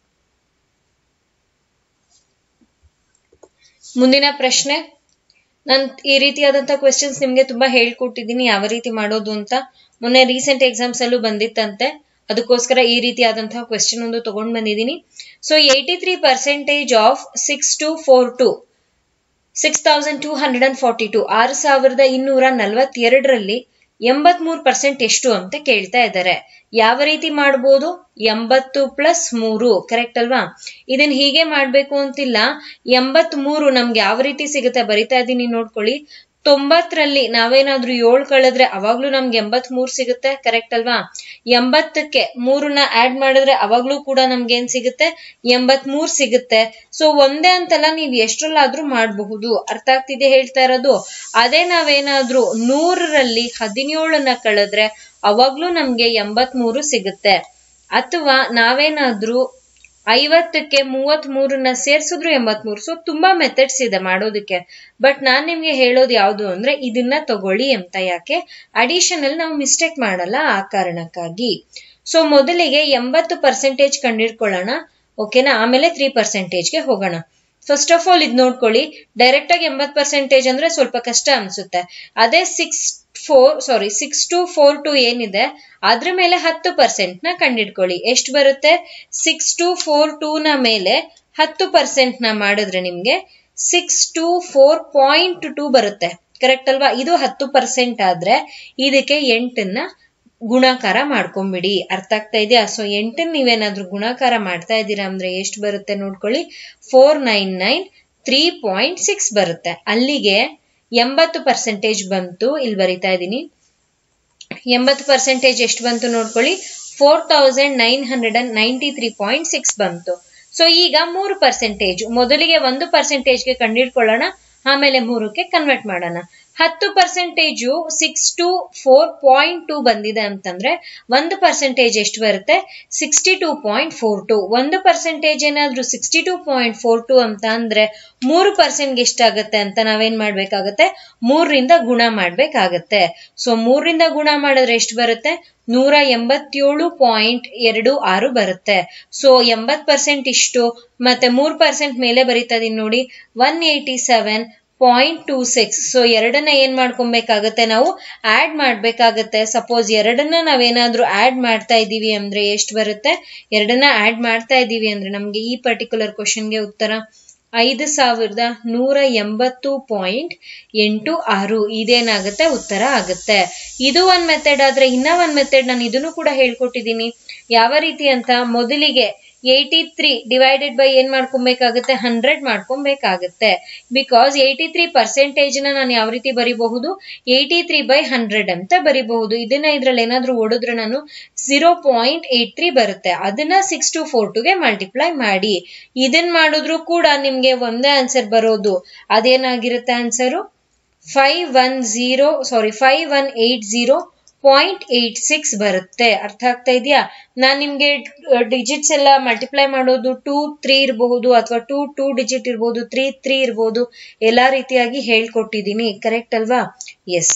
ಮುಂದಿನ ಪ್ರಶ್ನೆ ನಾನು ಈ ರೀತಿಯಾದಂತಹ ಕ್ವೆಶನ್ಸ್ ನಿಮ್ಗೆ ತುಂಬಾ ಹೇಳ್ಕೊಟ್ಟಿದ್ದೀನಿ ಯಾವ ರೀತಿ ಮಾಡೋದು ಅಂತ ಮೊನ್ನೆ ರೀಸೆಂಟ್ ಎಕ್ಸಾಮ್ಸ್ ಅಲ್ಲೂ ಬಂದಿತ್ತಂತೆ ಅದಕ್ಕೋಸ್ಕರ ಈ ರೀತಿಯಾದಂತಹ ಕ್ವೆಶನ್ ಒಂದು ತಗೊಂಡ್ ಬಂದಿದ್ದೀನಿ so eighty three percentage of six two four two six thousand two hundred and forty two ಆರು ಸಾವಿರದ ಇನ್ನೂರ ನಲವತ್ತೆರಡರಲ್ಲಿ ಎಂಬತ್ಮೂರು ಪರ್ಸೆಂಟ್ ಎಷ್ಟು ಅಂತ ಕೇಳ್ತಾ ಇದ್ದಾರೆ ಯಾವ ರೀತಿ ಮಾಡ್ಬೋದು ಎಂಬತ್ತು ಪ್ಲಸ್ ಮೂರು ಕರೆಕ್ಟ್ ಅಲ್ವಾ ಇದನ್ನ ಹೀಗೆ ಮಾಡ್ಬೇಕು ಅಂತಿಲ್ಲ ಎಂಬತ್ ಮೂರು ನಮ್ಗೆ ಯಾವ ರೀತಿ ಸಿಗುತ್ತೆ ಬರಿತಾ ಇದೀನಿ ನೋಡ್ಕೊಳ್ಳಿ ತೊಂಬತ್ತರಲ್ಲಿ ನಾವೇನಾದ್ರೂ ಏಳು ಕಳೆದ್ರೆ ಅವಾಗ್ಲೂ ನಮ್ಗೆ ಎಂಬತ್ ಮೂರ್ ಸಿಗುತ್ತೆ ಕರೆಕ್ಟ್ ಅಲ್ವಾ ಎಂಬತ್ತಕ್ಕೆ ಮೂರನ್ನ ಆಡ್ ಮಾಡಿದ್ರೆ ಅವಾಗ್ಲೂ ಕೂಡ ನಮ್ಗೆ ಏನ್ ಸಿಗುತ್ತೆ ಎಂಬತ್ ಮೂರ್ ಸಿಗುತ್ತೆ ಸೊ ಒಂದೇ ಅಂತಲ್ಲ ನೀವ್ ಎಷ್ಟ್ರಲ್ಲಾದ್ರೂ ಮಾಡಬಹುದು ಅರ್ಥ ಆಗ್ತಿದೆ ಹೇಳ್ತಾ ಇರೋದು ಅದೇ ನಾವೇನಾದ್ರೂ ನೂರರಲ್ಲಿ ಹದಿನೇಳನ್ನ ಕಳೆದ್ರೆ ಅವಾಗ್ಲೂ ನಮ್ಗೆ ಎಂಬತ್ ಮೂರು ಸಿಗುತ್ತೆ ಅಥವಾ ನಾವೇನಾದ್ರೂ ಐವತ್ತಕ್ಕೆ ಮೂವತ್ತ್ ಮೂರನ್ನ ಸೇರ್ಸಿದ್ರು ಎಂಬತ್ಮೂರು ಸೊ ತುಂಬಾ ಮೆಥಡ್ಸ್ ಇದೆ ಮಾಡೋದಕ್ಕೆ ಬಟ್ ನಾನ್ ನಿಮ್ಗೆ ಹೇಳೋದು ಯಾವುದು ಅಂದ್ರೆ ಇದನ್ನ ತಗೊಳ್ಳಿ ಅಂತ ಯಾಕೆ ಅಡಿಷನ್ ಅಲ್ಲಿ ನಾವು ಮಿಸ್ಟೇಕ್ ಮಾಡಲ್ಲ ಆ ಕಾರಣಕ್ಕಾಗಿ ಸೊ ಮೊದಲಿಗೆ ಎಂಬತ್ತು ಪರ್ಸೆಂಟೇಜ್ ಕಂಡಿಡ್ಕೊಳ್ಳೋಣ ಓಕೆನಾ ಆಮೇಲೆ ತ್ರೀ ಪರ್ಸೆಂಟೇಜ್ಗೆ ಹೋಗೋಣ ಫಸ್ಟ್ ಆಫ್ ಆಲ್ ಇದು ನೋಡ್ಕೊಳ್ಳಿ ಡೈರೆಕ್ಟ್ ಆಗಿ ಎಂಬತ್ ಪರ್ಸೆಂಟೇಜ್ ಅಂದ್ರೆ ಸ್ವಲ್ಪ ಕಷ್ಟ ಅನ್ಸುತ್ತೆ ಅದೇ six four sorry six two four two ಏನಿದೆ ಅದ್ರ ಮೇಲೆ ಹತ್ತು ಪರ್ಸೆಂಟ್ ನ ಕಂಡಿಡ್ಕೊಳ್ಳಿ ಎಷ್ಟು ಬರುತ್ತೆ ಸಿಕ್ಸ್ ಟು ಫೋರ್ ಟೂ ನ ಮೇಲೆ ಹತ್ತು ಪರ್ಸೆಂಟ್ ನ ಮಾಡಿದ್ರೆ ನಿಮ್ಗೆ six two four point two ಬರುತ್ತೆ ಕರೆಕ್ಟ್ ಅಲ್ವಾ ಇದು ಹತ್ತು ಪರ್ಸೆಂಟ್ ಆದ್ರೆ ಇದಕ್ಕೆ ಎಂಟನ್ನ ಗುಣಾಕಾರ ಮಾಡ್ಕೊಂಬಿಡಿ ಅರ್ಥ ಆಗ್ತಾ ಇದೆಯಾ ಸೊ ಎಂಟನ್ ನೀವೇನಾದ್ರೂ ಗುಣಾಕಾರ ಮಾಡ್ತಾ ಇದ್ದೀರಾ ಅಂದ್ರೆ ಎಷ್ಟು ಬರುತ್ತೆ ನೋಡ್ಕೊಳ್ಳಿ four nine nine three point six ಬರುತ್ತೆ ಅಲ್ಲಿಗೆ ಎಂಬತ್ತು ಪರ್ಸೆಂಟೇಜ್ ಬಂತು ಇಲ್ಲಿ ಬರಿತಾ ಇದ್ದೀನಿ ಎಂಬತ್ತು ಪರ್ಸೆಂಟೇಜ್ ಎಷ್ಟು ಬಂತು ನೋಡ್ಕೊಳ್ಳಿ four thousand nine hundred and ninety three point six ಬಂತು ಸೊ ಈಗ ಮೂರು ಪರ್ಸೆಂಟೇಜ್ ಮೊದಲಿಗೆ ಒಂದು ಪರ್ಸೆಂಟೇಜ್ಗೆ ಕಂಡಿಡ್ಕೊಳ್ಳೋಣ ಆಮೇಲೆ ಮೂರಕ್ಕೆ ಕನ್ವರ್ಟ್ ಮಾಡೋಣ ಹತ್ತು percentage six two four point two ಬಂದಿದೆ ಅಂತಂದ್ರೆ ಒಂದು ಪರ್ಸೆಂಟೇಜ್ ಎಷ್ಟು ಬರುತ್ತೆ sixty two point four two ಒಂದು ಪರ್ಸೆಂಟೇಜ್ ಏನಾದ್ರೂ sixty two point four two ಅಂತ ಅಂದ್ರೆ ಮೂರು ಪರ್ಸೆಂಟ್ಗೆ ಎಷ್ಟಾಗತ್ತೆ ಅಂತ ನಾವೇನ್ ಮಾಡ್ಬೇಕಾಗತ್ತೆ ಮೂರರಿಂದ ಗುಣ ಮಾಡ್ಬೇಕಾಗತ್ತೆ ಸೊ ಮೂರರಿಂದ ಗುಣ ಮಾಡಿದ್ರೆ ಎಷ್ಟು ಬರುತ್ತೆ ನೂರ ಎಂಬತ್ತೇಳು ಪಾಯಿಂಟ್ ಎರಡು ಆರು ಬರುತ್ತೆ ಸೊ ಎಂಬತ್ ಪರ್ಸೆಂಟ್ ಇಷ್ಟು ಮತ್ತೆ ಮೂರ್ ಪರ್ಸೆಂಟ್ ಮೇಲೆ ಬರೀತಾ ಇದೀನಿ ನೋಡಿ one eighty seven point two six so ಎರಡನ್ನ ಏನ್ ಮಾಡ್ಕೊಬೇಕಾಗತ್ತೆ ನಾವು ಆಡ್ ಮಾಡ್ಬೇಕಾಗತ್ತೆ ಸಪೋಸ್ ಎರಡನ್ನ ನಾವೇನಾದ್ರೂ ಆಡ್ ಮಾಡ್ತಾ ಇದೀವಿ ಅಂದ್ರೆ ಎಷ್ಟು ಬರುತ್ತೆ ಎರಡನ್ನ ಆಡ್ ಮಾಡ್ತಾ ಇದೀವಿ ಅಂದ್ರೆ ನಮ್ಗೆ ಈ ಪರ್ಟಿಕ್ಯುಲರ್ ಕ್ವಶನ್ಗೆ ಉತ್ತರ ಐದು ಸಾವಿರದ ನೂರ ಎಂಬತ್ತು ಪಾಯಿಂಟ್ ಎಂಟು ಆರು ಇದೇನಾಗುತ್ತೆ ಉತ್ತರ ಆಗುತ್ತೆ ಇದು ಒಂದ್ ಮೆಥಡ್ ಆದ್ರೆ ಇನ್ನ ಒಂದ್ ಮೆಥಡ್ ನಾನು ಇದನ್ನು ಕೂಡ ಹೇಳ್ಕೊಟ್ಟಿದ್ದೀನಿ ಯಾವ ರೀತಿ ಅಂತ ಮೊದಲಿಗೆ ಏಯ್ಟಿ ತ್ರೀ ಡಿವೈಡೆಡ್ ಬೈ ಏನ್ ಮಾಡ್ಕೊಬೇಕಾಗತ್ತೆ ಹಂಡ್ರೆಡ್ ಮಾಡ್ಕೊಬೇಕಾಗತ್ತೆ ಬಿಕಾಸ್ ಏಯ್ಟಿ ತ್ರೀ ಪರ್ಸೆಂಟೇಜ್ ನ ನಾನು ಯಾವ ರೀತಿ ಬರಿಬಹುದು ಏಯ್ಟಿ ತ್ರೀ ಬೈ ಹಂಡ್ರೆಡ್ ಅಂತ ಬರಿಬಹುದು ಇದನ್ನ ಇದ್ರಲ್ಲಿ ಏನಾದ್ರೂ ಓಡಿದ್ರೆ ನಾನು ಝೀರೋ ಪಾಯಿಂಟ್ ಏಟ್ ತ್ರೀ ಬರುತ್ತೆ ಅದನ್ನ ಸಿಕ್ಸ್ ಟು ಫೋರ್ ಟುಗೆ ಮಲ್ಟಿಪ್ಲೈ ಮಾಡಿ ಇದನ್ ಮಾಡಿದ್ರು ಕೂಡ ನಿಮ್ಗೆ ಒಂದೇ ಆನ್ಸರ್ ಬರೋದು ಅದೇನಾಗಿರುತ್ತೆ answer five one zero sorry five one eight zero point eight six ಬರುತ್ತೆ ಅರ್ಥ ಆಗ್ತಾ ಇದೆಯಾ ನಾನ್ ನಿಮ್ಗೆ ಡಿಜಿಟ್ಸ್ ಎಲ್ಲ ಮಲ್ಟಿಪ್ಲೈ ಮಾಡೋದು ಟೂ ತ್ರೀ ಇರಬಹುದು ಅಥವಾ ಟೂ ಟೂ ಡಿಜಿಟ್ ಇರಬಹುದು ತ್ರೀ ತ್ರೀ ಇರಬಹುದು ಎಲ್ಲಾ ರೀತಿಯಾಗಿ ಹೇಳ್ಕೊಟ್ಟಿದ್ದೀನಿ ಕರೆಕ್ಟ್ ಅಲ್ವಾ ಎಸ್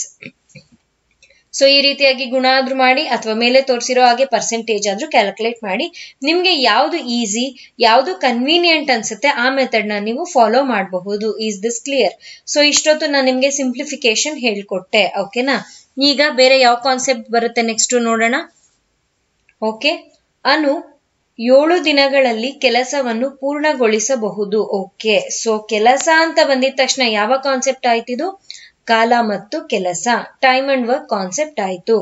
ಸೊ ಈ ರೀತಿಯಾಗಿ ಗುಣ ಆದ್ರೂ ಮಾಡಿ ಅಥವಾ ಮೇಲೆ ತೋರಿಸಿರೋ ಹಾಗೆ ಪರ್ಸೆಂಟೇಜ್ ಆದ್ರೂ ಕ್ಯಾಲ್ಕುಲೇಟ್ ಮಾಡಿ ನಿಮ್ಗೆ ಯಾವ್ದು ಈಸಿ ಯಾವ್ದು ಕನ್ವೀನಿಯಂಟ್ ಅನ್ಸುತ್ತೆ ಆ ಮೆಥಡ್ ನ ನೀವು ಫಾಲೋ ಮಾಡಬಹುದು ಈಸ್ ದಿಸ್ ಕ್ಲಿಯರ್ ಸೊ ಇಷ್ಟೊತ್ತು ನಾನು ನಿಮ್ಗೆ ಸಿಂಪ್ಲಿಫಿಕೇಶನ್ ಹೇಳ್ಕೊಟ್ಟೆ ಓಕೆನಾ ಈಗ ಬೇರೆ ಯಾವ ಕಾನ್ಸೆಪ್ಟ್ ಬರುತ್ತೆ ನೆಕ್ಸ್ಟ್ ನೋಡೋಣ ಓಕೆ ಅನು ಏಳು ದಿನಗಳಲ್ಲಿ ಕೆಲಸವನ್ನು ಪೂರ್ಣಗೊಳಿಸಬಹುದು ಓಕೆ ಸೊ ಕೆಲಸ ಅಂತ ಬಂದಿದ ತಕ್ಷಣ ಯಾವ ಕಾನ್ಸೆಪ್ಟ್ ಆಯ್ತಿದು ಕಾಲ ಮತ್ತು ಕೆಲಸ ಟೈಮ್ ಅಂಡ್ ವರ್ಕ್ ಕಾನ್ಸೆಪ್ಟ್ ಆಯ್ತು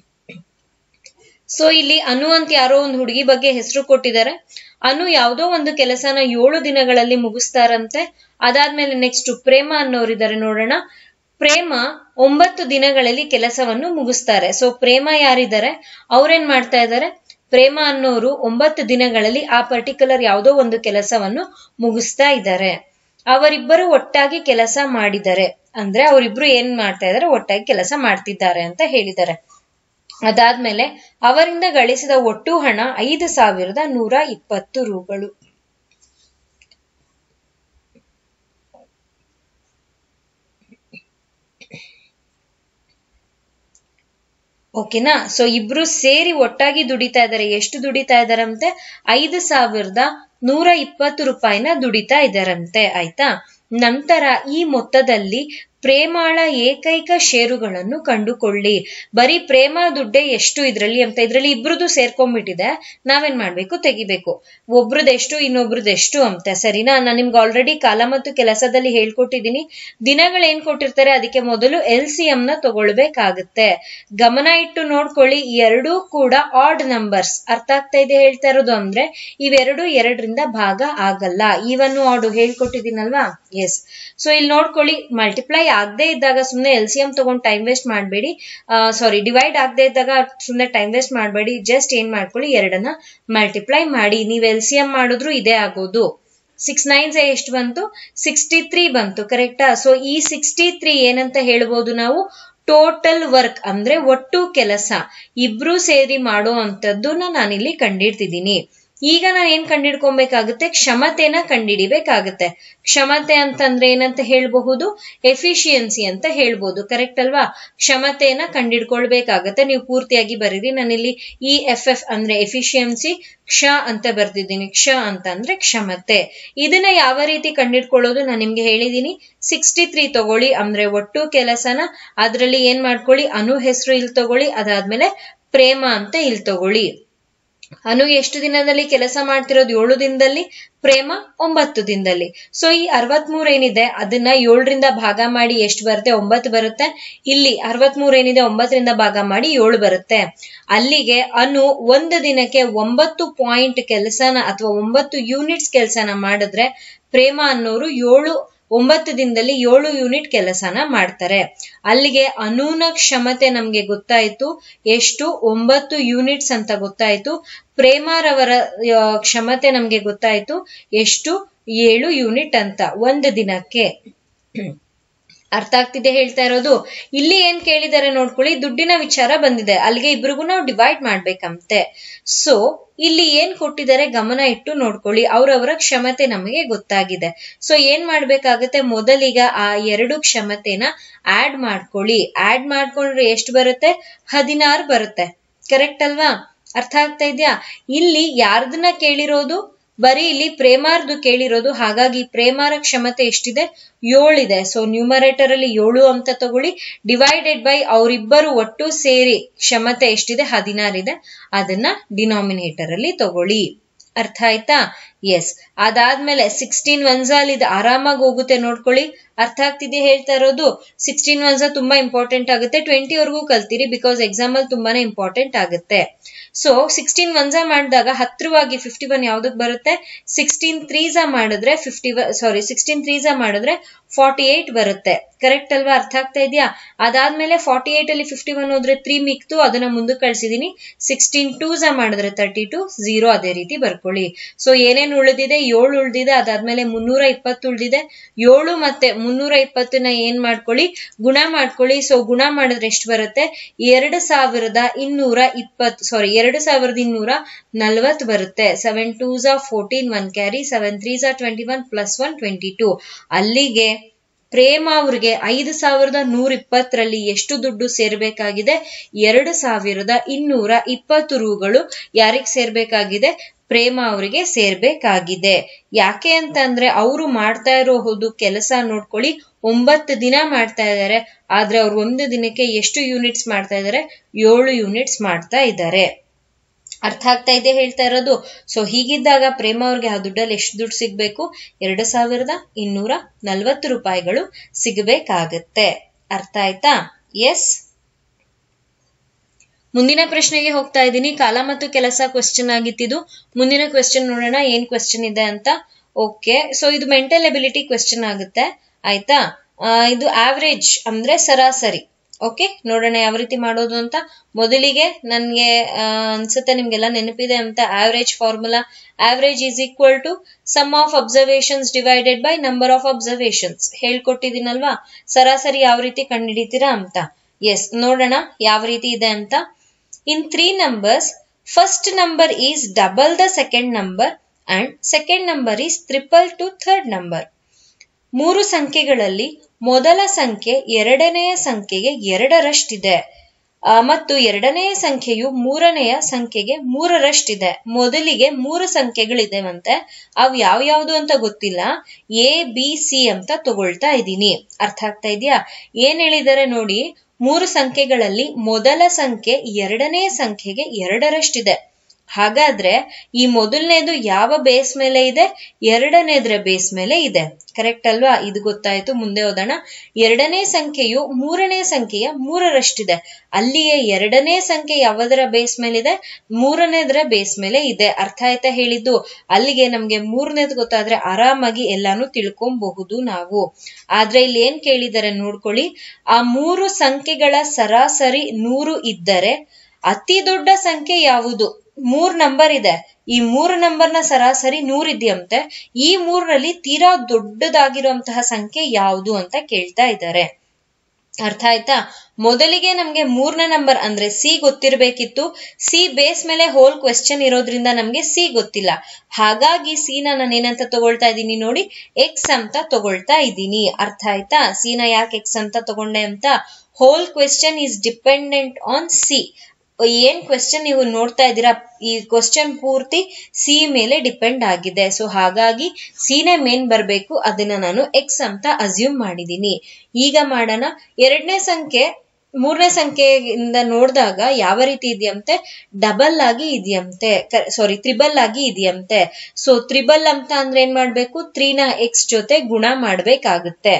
ಸೊ ಇಲ್ಲಿ ಅನು ಅಂತ ಯಾರೋ ಒಂದು ಹುಡುಗಿ ಬಗ್ಗೆ ಹೆಸರು ಕೊಟ್ಟಿದ್ದಾರೆ ಅನು ಯಾವುದೋ ಒಂದು ಕೆಲಸನ ಏಳು ದಿನಗಳಲ್ಲಿ ಮುಗಿಸ್ತಾರಂತೆ ಅದಾದ್ಮೇಲೆ ನೆಕ್ಸ್ಟ್ ಪ್ರೇಮ ಅನ್ನೋರಿದ್ದಾರೆ ನೋಡೋಣ ಪ್ರೇಮ ಒಂಬತ್ತು ದಿನಗಳಲ್ಲಿ ಕೆಲಸವನ್ನು ಮುಗಿಸ್ತಾರೆ ಸೊ ಪ್ರೇಮ ಯಾರಿದ್ದಾರೆ ಅವ್ರೇನ್ ಮಾಡ್ತಾ ಇದ್ದಾರೆ ಪ್ರೇಮ ಅನ್ನೋರು ಒಂಬತ್ತು ದಿನಗಳಲ್ಲಿ ಆ ಪರ್ಟಿಕ್ಯುಲರ್ ಯಾವುದೋ ಒಂದು ಕೆಲಸವನ್ನು ಮುಗಿಸ್ತಾ ಇದ್ದಾರೆ ಅವರಿಬ್ಬರು ಒಟ್ಟಾಗಿ ಕೆಲಸ ಮಾಡಿದ್ದಾರೆ ಅಂದ್ರೆ ಅವರಿಬ್ರು ಏನ್ ಮಾಡ್ತಾ ಇದಾರೆ ಒಟ್ಟಾಗಿ ಕೆಲಸ ಮಾಡ್ತಿದ್ದಾರೆ ಅಂತ ಹೇಳಿದ್ದಾರೆ ಅದಾದ್ಮೇಲೆ ಅವರಿಂದ ಗಳಿಸಿದ ಒಟ್ಟು ಹಣ ಐದು ಸಾವಿರದ ನೂರ ಇಪ್ಪತ್ತು ರೂಗಳು ಓಕೆನಾ ಸೊ ಇಬ್ರು ಸೇರಿ ಒಟ್ಟಾಗಿ ದುಡಿತಾ ಇದ್ದಾರೆ ಎಷ್ಟು ದುಡಿತಾ ಇದಾರಂತೆ ಐದು ಸಾವಿರದ ನೂರ ಇಪ್ಪತ್ತು ರೂಪಾಯಿನ ದುಡಿತಾ ಇದ್ದಾರಂತೆ ಆಯ್ತಾ ನಂತರ ಈ ಮೊತ್ತದಲ್ಲಿ ಪ್ರೇಮಾಳ ಏಕೈಕ ಷೇರುಗಳನ್ನು ಕಂಡುಕೊಳ್ಳಿ ಬರೀ ಪ್ರೇಮ ದುಡ್ಡೇ ಎಷ್ಟು ಇದ್ರಲ್ಲಿ ಅಂತ ಇದ್ರಲ್ಲಿ ಇಬ್ರದ್ದು ಸೇರ್ಕೊಂಡ್ಬಿಟ್ಟಿದೆ ನಾವೇನ್ ಮಾಡ್ಬೇಕು ತೆಗಿಬೇಕು ಒಬ್ರದ್ದು ಎಷ್ಟು ಇನ್ನೊಬ್ರದ್ದು ಎಷ್ಟು ಅಂತ ಸರಿನಾ ನಾನು ನಿಮ್ಗೆ ಆಲ್ರೆಡಿ ಕಾಲ ಮತ್ತು ಕೆಲಸದಲ್ಲಿ ಹೇಳ್ಕೊಟ್ಟಿದ್ದೀನಿ ದಿನಗಳು ಏನ್ ಕೊಟ್ಟಿರ್ತಾರೆ ಅದಕ್ಕೆ ಮೊದಲು ಎಲ್ ಸಿ ಎಂ ನ ತಗೊಳ್ಬೇಕಾಗತ್ತೆ ಗಮನ ಇಟ್ಟು ನೋಡ್ಕೊಳ್ಳಿ ಎರಡೂ ಕೂಡ ಆಡ್ ನಂಬರ್ಸ್ ಅರ್ಥ ಆಗ್ತಾ ಇದೆ ಹೇಳ್ತಾ ಇರೋದು ಅಂದ್ರೆ ಇವೆರಡು ಎರಡರಿಂದ ಭಾಗ ಆಗಲ್ಲ ಈವನ್ನು ಆಡು ಹೇಳ್ಕೊಟ್ಟಿದ್ದೀನಲ್ವಾ ಎಸ್ ಸೊ ಇಲ್ಲಿ ನೋಡ್ಕೊಳ್ಳಿ ಮಲ್ಟಿಪ್ಲೈ ಆಗದೆ ಇದ್ದಾಗ ಸುಮ್ಮನೆ ಎಲ್ ಸಿ ಎಂ ತಗೊಂಡು ಟೈಮ್ ವೇಸ್ಟ್ ಮಾಡಬೇಡಿ ಸಾರಿ ಡಿವೈಡ್ ಆಗದೆ ಇದ್ದಾಗ ಸುಮ್ಮನೆ ಟೈಮ್ ವೇಸ್ಟ್ ಮಾಡಬೇಡಿ ಜಸ್ಟ್ ಏನ್ ಮಾಡ್ಕೊಳ್ಳಿ ಎರಡನ್ನ ಮಲ್ಟಿಪ್ಲೈ ಮಾಡಿ ನೀವು ಎಲ್ ಸಿ ಎಂ ಮಾಡಿದ್ರು ಇದೇ ಆಗೋದು ಸಿಕ್ಸ್ ನೈನ್ಸ್ ಎಷ್ಟು ಬಂತು ಸಿಕ್ಸ್ಟಿ ತ್ರೀ ಬಂತು ಕರೆಕ್ಟಾ ಸೊ ಈ ಸಿಕ್ಸ್ಟಿ ತ್ರೀ ಏನಂತ ಹೇಳ್ಬೋದು ನಾವು ಟೋಟಲ್ ವರ್ಕ್ ಅಂದ್ರೆ ಒಟ್ಟು ಕೆಲಸ ಇಬ್ರು ಸೇರಿ ಮಾಡೋ ಅಂತದ್ದನ್ನ ನಾನಿಲ್ಲಿ ಕಂಡಿಡ್ತಿದ್ದೀನಿ ಈಗ ನಾನು ಏನ್ ಕಂಡಿಡ್ಕೊಬೇಕಾಗುತ್ತೆ ಕ್ಷಮತೆನ ಕಂಡಿಡಿಬೇಕಾಗುತ್ತೆ ಕ್ಷಮತೆ ಅಂತಂದ್ರೆ ಏನಂತ ಹೇಳ್ಬಹುದು ಎಫಿಷಿಯನ್ಸಿ ಅಂತ ಹೇಳ್ಬೋದು ಕರೆಕ್ಟ್ ಅಲ್ವಾ ಕ್ಷಮತೆಯನ್ನ ಕಂಡಿಡ್ಕೊಳ್ಬೇಕಾಗತ್ತೆ ನೀವು ಪೂರ್ತಿಯಾಗಿ ಬರೀರಿ ನಾನಿಲ್ಲಿ ಇ ಎಫ್ ಎಫ್ ಅಂದ್ರೆ ಎಫಿಷಿಯನ್ಸಿ ಕ್ಷ ಅಂತ ಬರ್ದಿದ್ದೀನಿ ಕ್ಷ ಅಂತ ಅಂದ್ರೆ ಕ್ಷಮತೆ ಇದನ್ನ ಯಾವ ರೀತಿ ಕಂಡಿಡ್ಕೊಳ್ಳೋದು ನಾನು ನಿಮ್ಗೆ ಹೇಳಿದೀನಿ ಸಿಕ್ಸ್ಟಿ ತ್ರೀ ತಗೊಳ್ಳಿ ಅಂದ್ರೆ ಒಟ್ಟು ಕೆಲಸನ ಅದ್ರಲ್ಲಿ ಏನ್ ಮಾಡ್ಕೊಳ್ಳಿ ಅನು ಹೆಸರು ಇಲ್ಲಿ ತಗೊಳ್ಳಿ ಅದಾದ್ಮೇಲೆ ಪ್ರೇಮ ಅಂತ ಇಲ್ಲಿ ತಗೊಳ್ಳಿ ಅನು ಎಷ್ಟು ದಿನದಲ್ಲಿ ಕೆಲಸ ಮಾಡ್ತಿರೋದು ಏಳು ದಿನದಲ್ಲಿ ಪ್ರೇಮ ಒಂಬತ್ತು ದಿನದಲ್ಲಿ ಸೊ ಈ ಅರವತ್ಮೂರ್ ಏನಿದೆ ಅದನ್ನ ಏಳರಿಂದ ಭಾಗ ಮಾಡಿ ಎಷ್ಟು ಬರುತ್ತೆ ಒಂಬತ್ತು ಬರುತ್ತೆ ಇಲ್ಲಿ ಅರವತ್ಮೂರ್ ಏನಿದೆ ಒಂಬತ್ತರಿಂದ ಭಾಗ ಮಾಡಿ ಏಳು ಬರುತ್ತೆ ಅಲ್ಲಿಗೆ ಅನು ಒಂದು ದಿನಕ್ಕೆ ಒಂಬತ್ತು ಪಾಯಿಂಟ್ ಕೆಲಸನ ಅಥವಾ ಒಂಬತ್ತು ಯೂನಿಟ್ಸ್ ಕೆಲಸನ ಮಾಡಿದ್ರೆ ಪ್ರೇಮ ಅನ್ನೋರು ಏಳು ಒಂಬತ್ತು ದಿನದಲ್ಲಿ ಏಳು ಯೂನಿಟ್ ಕೆಲಸನ ಮಾಡ್ತಾರೆ ಅಲ್ಲಿಗೆ ಅನೂನ ಕ್ಷಮತೆ ನಮ್ಗೆ ಗೊತ್ತಾಯ್ತು ಎಷ್ಟು ಒಂಬತ್ತು ಯೂನಿಟ್ಸ್ ಅಂತ ಗೊತ್ತಾಯ್ತು ಪ್ರೇಮಾರವರ ಆ, ಕ್ಷಮತೆ ನಮ್ಗೆ ಗೊತ್ತಾಯ್ತು ಎಷ್ಟು ಏಳು ಯೂನಿಟ್ ಅಂತ ಒಂದು ದಿನಕ್ಕೆ ಅರ್ಥ ಆಗ್ತಿದೆ ಹೇಳ್ತಾ ಇರೋದು ಇಲ್ಲಿ ಏನ್ ಕೇಳಿದಾರೆ ನೋಡ್ಕೊಳ್ಳಿ ದುಡ್ಡಿನ ವಿಚಾರ ಬಂದಿದೆ ಅಲ್ಲಿಗೆ ಇಬ್ರಿಗೂ ನಾವು ಡಿವೈಡ್ ಮಾಡ್ಬೇಕಂತೆ ಸೊ ಇಲ್ಲಿ ಏನ್ ಕೊಟ್ಟಿದ್ದಾರೆ ಗಮನ ಇಟ್ಟು ನೋಡ್ಕೊಳ್ಳಿ ಅವ್ರವರ ಕ್ಷಮತೆ ನಮಗೆ ಗೊತ್ತಾಗಿದೆ ಸೊ ಏನ್ ಮಾಡ್ಬೇಕಾಗತ್ತೆ ಮೊದಲಿಗ ಆ ಎರಡು ಕ್ಷಮತೆನ ಆಡ್ ಮಾಡ್ಕೊಳ್ಳಿ ಆಡ್ ಮಾಡ್ಕೊಂಡ್ರೆ ಎಷ್ಟು ಬರುತ್ತೆ ಹದಿನಾರು ಬರುತ್ತೆ ಕರೆಕ್ಟ್ ಅಲ್ವಾ ಅರ್ಥ ಆಗ್ತಾ ಇದ್ಯಾ ಇಲ್ಲಿ ಯಾರ್ದನ್ನ ಕೇಳಿರೋದು ಬರೀ ಇಲ್ಲಿ ಪ್ರೇಮಾರ್ದು ಕೇಳಿರೋದು ಹಾಗಾಗಿ ಪ್ರೇಮಾರ ಕ್ಷಮತೆ ಎಷ್ಟಿದೆ ಏಳಿದೆ ಸೊ ನ್ಯೂಮರೇಟರ್ ಅಲ್ಲಿ ಏಳು ಅಂತ ತಗೊಳ್ಳಿ ಡಿವೈಡೆಡ್ ಬೈ ಅವರಿಬ್ಬರು ಒಟ್ಟು ಸೇರಿ ಕ್ಷಮತೆ ಎಷ್ಟಿದೆ ಹದಿನಾರಿದೆ ಅದನ್ನ ಡಿನಾಮಿನೇಟರ್ ಅಲ್ಲಿ ತಗೊಳ್ಳಿ ಅರ್ಥ ಆಯ್ತಾ ಎಸ್ ಅದಾದ್ಮೇಲೆ ಸಿಕ್ಸ್ಟೀನ್ ಒನ್ಸಾಲ್ ಇದು ಆರಾಮಾಗಿ ಹೋಗುತ್ತೆ ನೋಡ್ಕೊಳ್ಳಿ ಅರ್ಥ ಆಗ್ತಿದೆ ಹೇಳ್ತಾ ಇರೋದು ಸಿಕ್ಸ್ಟೀನ್ ಒನ್ಸ ತುಂಬಾ ಇಂಪಾರ್ಟೆಂಟ್ ಆಗುತ್ತೆ ಟ್ವೆಂಟಿ ವರ್ಗೂ ಕಲ್ತೀರಿ ಬಿಕಾಸ್ ಎಕ್ಸಾಮ್ ಅಲ್ಲಿ ತುಂಬಾನೇ ಇಂಪಾರ್ಟೆಂಟ್ ಆಗುತ್ತೆ ಸೊ ಸಿಕ್ಸ್ಟೀನ್ ಒನ್ಸ ಮಾಡಿದಾಗ ಹತ್ರವಾಗಿ ಫಿಫ್ಟಿ ಒನ್ ಯಾವ್ದಕ್ ಬರುತ್ತೆ ಸಿಕ್ಸ್ಟೀನ್ ತ್ರೀಸ ಮಾಡಿದ್ರೆ ಫಿಫ್ಟಿ ಸಾರಿ ಸಿಕ್ಸ್ಟೀನ್ ತ್ರೀಸ ಮಾಡಿದ್ರೆ ಫಾರ್ಟಿ ಏಟ್ ಬರುತ್ತೆ ಕರೆಕ್ಟ್ ಅಲ್ವಾ ಅರ್ಥ ಆಗ್ತಾ ಇದೆಯಾ ಅದಾದ್ಮೇಲೆ ಫಾರ್ಟಿ ಏಟ್ ಅಲ್ಲಿ ಫಿಫ್ಟಿ ಒನ್ ಹೋದ್ರೆ ತ್ರೀ ಮಿಕ್ತು ಅದನ್ನ ಮುಂದಕ್ಕೆ ಕಳ್ಸಿದೀನಿ ಸಿಕ್ಸ್ಟೀನ್ ಟೂಸ ಮಾಡಿದ್ರೆ ತರ್ಟಿ ಟು ಝೀರೋ ಅದೇ ರೀತಿ ಬರ್ಕೊಳ್ಳಿ ಸೊ ಏನೇನ್ ಉಳಿದಿದೆ ಏಳು ಉಳಿದಿದೆ ಅದಾದ್ಮೇಲೆ ಮುನ್ನೂರ ಇಪ್ಪತ್ತು ಉಳಿದಿದೆ ಏಳು ಮತ್ತೆ ಮುನ್ನೂರ ಇಪ್ಪತ್ತನ್ನ ಏನ್ ಮಾಡ್ಕೊಳ್ಳಿ ಗುಣ ಮಾಡ್ಕೊಳ್ಳಿ ಸೊ ಗುಣ ಮಾಡಿದ್ರೆ ಎಷ್ಟು ಬರುತ್ತೆ ಎರಡು ಸಾವಿರದ ಇನ್ನೂರ ಇಪ್ಪತ್ತು ಸಾರಿ ಎರಡು ಸಾವಿರದ ಇನ್ನೂರ ನಲ್ವತ್ ಬರುತ್ತೆ ಸೆವೆನ್ ಟೂ ಝಾ fourteen one carry seven three ಝಾ twenty one plus one twenty two ಅಲ್ಲಿಗೆ ಪ್ರೇಮ ಅವ್ರಿಗೆ ಐದು ಸಾವಿರದ ನೂರ ಇಪ್ಪತ್ತರಲ್ಲಿ ಎಷ್ಟು ದುಡ್ಡು ಸೇರ್ಬೇಕಾಗಿದೆ ಎರಡು ಸಾವಿರದ ಇನ್ನೂರ ಇಪ್ಪತ್ತು ರೂಗಳು ಯಾರಿಗ್ ಸೇರ್ಬೇಕಾಗಿದೆ ಪ್ರೇಮ ಅವರಿಗೆ ಸೇರ್ಬೇಕಾಗಿದೆ ಯಾಕೆ ಅಂತಂದ್ರೆ ಅವರು ಮಾಡ್ತಾ ಇರೋದು ಕೆಲಸ ನೋಡ್ಕೊಳ್ಳಿ ಒಂಬತ್ತು ದಿನ ಮಾಡ್ತಾ ಇದ್ದಾರೆ ಆದ್ರೆ ಅವ್ರು ಒಂದು ದಿನಕ್ಕೆ ಎಷ್ಟು ಯೂನಿಟ್ಸ್ ಮಾಡ್ತಾ ಇದ್ದಾರೆ ಏಳು ಯೂನಿಟ್ಸ್ ಮಾಡ್ತಾ ಇದ್ದಾರೆ ಅರ್ಥ ಆಗ್ತಾ ಇದೆ ಹೇಳ್ತಾ ಇರೋದು ಸೊ ಹೀಗಿದ್ದಾಗ ಪ್ರೇಮ ಅವ್ರಿಗೆ ಆ ದುಡ್ಡಲ್ಲಿ ಎಷ್ಟು ದುಡ್ಡು ಸಿಗ್ಬೇಕು ಎರಡು ಸಾವಿರದ ಇನ್ನೂರ ನಲ್ವತ್ತು ರೂಪಾಯಿಗಳು ಸಿಗಬೇಕಾಗತ್ತೆ ಅರ್ಥ ಆಯ್ತಾ ಎಸ್ ಮುಂದಿನ ಪ್ರಶ್ನೆಗೆ ಹೋಗ್ತಾ ಇದ್ದೀನಿ ಕಾಲ ಮತ್ತು ಕೆಲಸ ಕ್ವೆಶ್ಚನ್ ಆಗಿತ್ತಿದು ಮುಂದಿನ ಕ್ವೆಶ್ಚನ್ ನೋಡೋಣ ಏನ್ ಕ್ವೆಶ್ಚನ್ ಇದೆ ಅಂತ ಓಕೆ ಸೊ ಇದು ಮೆಂಟಲ್ ಎಬಿಲಿಟಿ ಕ್ವೆಶ್ಚನ್ ಆಗುತ್ತೆ ಆಯ್ತಾ ಆ, ಇದು ಆವ್ರೇಜ್ ಅಂದ್ರೆ ಸರಾಸರಿ ಓಕೆ ನೋಡೋಣ ಯಾವ ರೀತಿ ಮಾಡೋದು ಅಂತ ಮೊದಲಿಗೆ ನನ್ಗೆ ಆ, ಅನ್ಸುತ್ತೆ ನಿಮ್ಗೆಲ್ಲ ನೆನಪಿದೆ ಅಂತ average formula average is equal to sum of observations divided by number of observations ಹೇಳ್ಕೊಟ್ಟಿದ್ದೀನಲ್ವಾ ಸರಾಸರಿ ಯಾವ ರೀತಿ ಕಂಡುಹಿಡಿತೀರಾ ಅಂತ ಎಸ್ ನೋಡೋಣ ಯಾವ ರೀತಿ ಇದೆ ಅಂತ in three numbers first number is double the second number and second number is triple to third number ಮೂರು ಸಂಖ್ಯೆಗಳಲ್ಲಿ ಮೊದಲ ಸಂಖ್ಯೆ ಎರಡನೆಯ ಸಂಖ್ಯೆಗೆ ಎರಡರಷ್ಟಿದೆ ಆ, ಮತ್ತು ಎರಡನೆಯ ಸಂಖ್ಯೆಯು ಮೂರನೆಯ ಸಂಖ್ಯೆಗೆ ಮೂರರಷ್ಟಿದೆ ಮೊದಲಿಗೆ ಮೂರು ಸಂಖ್ಯೆಗಳಿದೆವಂತೆ ಅವು ಯಾವ ಯಾವ್ದು ಅಂತ ಗೊತ್ತಿಲ್ಲ ಎ ಬಿ ಸಿ ಅಂತ ತಗೊಳ್ತಾ ಇದ್ದೀನಿ ಅರ್ಥ ಆಗ್ತಾ ಇದೆಯಾ ಏನ್ ಹೇಳಿದ್ದಾರೆ ನೋಡಿ ಮೂರು ಸಂಖ್ಯೆಗಳಲ್ಲಿ ಮೊದಲ ಸಂಖ್ಯೆ ಎರಡನೆಯ ಸಂಖ್ಯೆಗೆ ಎರಡರಷ್ಟಿದೆ ಹಾಗಾದ್ರೆ ಈ ಮೊದಲನೇದು ಯಾವ ಬೇಸ್ ಮೇಲೆ ಇದೆ ಎರಡನೇದ್ರ ಬೇಸ್ ಮೇಲೆ ಇದೆ ಕರೆಕ್ಟ್ ಅಲ್ವಾ ಇದು ಗೊತ್ತಾಯ್ತು ಮುಂದೆ ಹೋದೋಣ ಎರಡನೇ ಸಂಖ್ಯೆಯು ಮೂರನೇ ಸಂಖ್ಯೆಯ ಮೂರರಷ್ಟಿದೆ ಅಲ್ಲಿಯೇ ಎರಡನೇ ಸಂಖ್ಯೆ ಯಾವುದರ ಬೇಸ್ ಮೇಲಿದೆ ಮೂರನೇದರ ಬೇಸ್ ಮೇಲೆ ಇದೆ ಅರ್ಥ ಆಯ್ತಾ ಹೇಳಿದ್ದು ಅಲ್ಲಿಗೆ ನಮ್ಗೆ ಮೂರನೇದು ಗೊತ್ತಾದ್ರೆ ಆರಾಮಾಗಿ ಎಲ್ಲಾನು ತಿಳ್ಕೊಬಹುದು ನಾವು ಆದ್ರೆ ಇಲ್ಲಿ ಏನ್ ಕೇಳಿದ್ದಾರೆ ನೋಡ್ಕೊಳ್ಳಿ ಆ ಮೂರು ಸಂಖ್ಯೆಗಳ ಸರಾಸರಿ ನೂರು ಇದ್ದರೆ ಅತಿ ದೊಡ್ಡ ಸಂಖ್ಯೆ ಯಾವುದು ಮೂರ್ ನಂಬರ್ ಇದೆ ಈ ಮೂರು ನಂಬರ್ನ ಸರಾಸರಿ ನೂರಿದೆಯಂತೆ ಈ ಮೂರರಲ್ಲಿ ತೀರಾ ದೊಡ್ಡದಾಗಿರುವಂತಹ ಸಂಖ್ಯೆ ಯಾವುದು ಅಂತ ಕೇಳ್ತಾ ಇದ್ದಾರೆ ಅರ್ಥ ಆಯ್ತಾ ಮೊದಲಿಗೆ ನಮ್ಗೆ ಮೂರನೇ ನಂಬರ್ ಅಂದ್ರೆ ಸಿ ಗೊತ್ತಿರಬೇಕಿತ್ತು ಸಿ ಬೇಸ್ ಮೇಲೆ ಹೋಲ್ ಕ್ವೆಶ್ಚನ್ ಇರೋದ್ರಿಂದ ನಮ್ಗೆ ಸಿ ಗೊತ್ತಿಲ್ಲ ಹಾಗಾಗಿ ಸಿ ನ ನಾನು ಏನಂತ ತಗೊಳ್ತಾ ಇದ್ದೀನಿ ನೋಡಿ ಎಕ್ಸ್ ಅಂತ ತಗೊಳ್ತಾ ಇದ್ದೀನಿ ಅರ್ಥ ಆಯ್ತಾ ಸಿ ನ ಯಾಕೆ ಎಕ್ಸ್ ಅಂತ ತಗೊಂಡೆ ಅಂತ whole question is dependent on C ಏನ್ ಕ್ವೆಶ್ಚನ್ ನೀವು ನೋಡ್ತಾ ಇದ್ದೀರಾ ಈ ಕ್ವಶನ್ ಪೂರ್ತಿ ಸಿ ಮೇಲೆ ಡಿಪೆಂಡ್ ಆಗಿದೆ ಸೊ ಹಾಗಾಗಿ ಸಿನೇ ಮೇನ್ ಬರಬೇಕು ಅದನ್ನ ನಾನು ಎಕ್ಸ್ ಅಂತ ಅಸ್ಯೂಮ್ ಮಾಡಿದ್ದೀನಿ ಈಗ ಮಾಡೋಣ ಎರಡನೇ ಸಂಖ್ಯೆ ಮೂರನೇ ಸಂಖ್ಯೆಯಿಂದ ನೋಡಿದಾಗ ಯಾವ ರೀತಿ ಇದೆಯಂತೆ ಡಬಲ್ ಆಗಿ ಇದೆಯಂತೆ ಸಾರಿ ತ್ರಿಬಲ್ ಆಗಿ ಇದೆಯಂತೆ ಸೊ ತ್ರಿಬಲ್ ಅಂತ ಅಂದ್ರೆ ಏನ್ ಮಾಡ್ಬೇಕು ತ್ರೀನ ಎಕ್ಸ್ ಜೊತೆ ಗುಣ ಮಾಡ್ಬೇಕಾಗುತ್ತೆ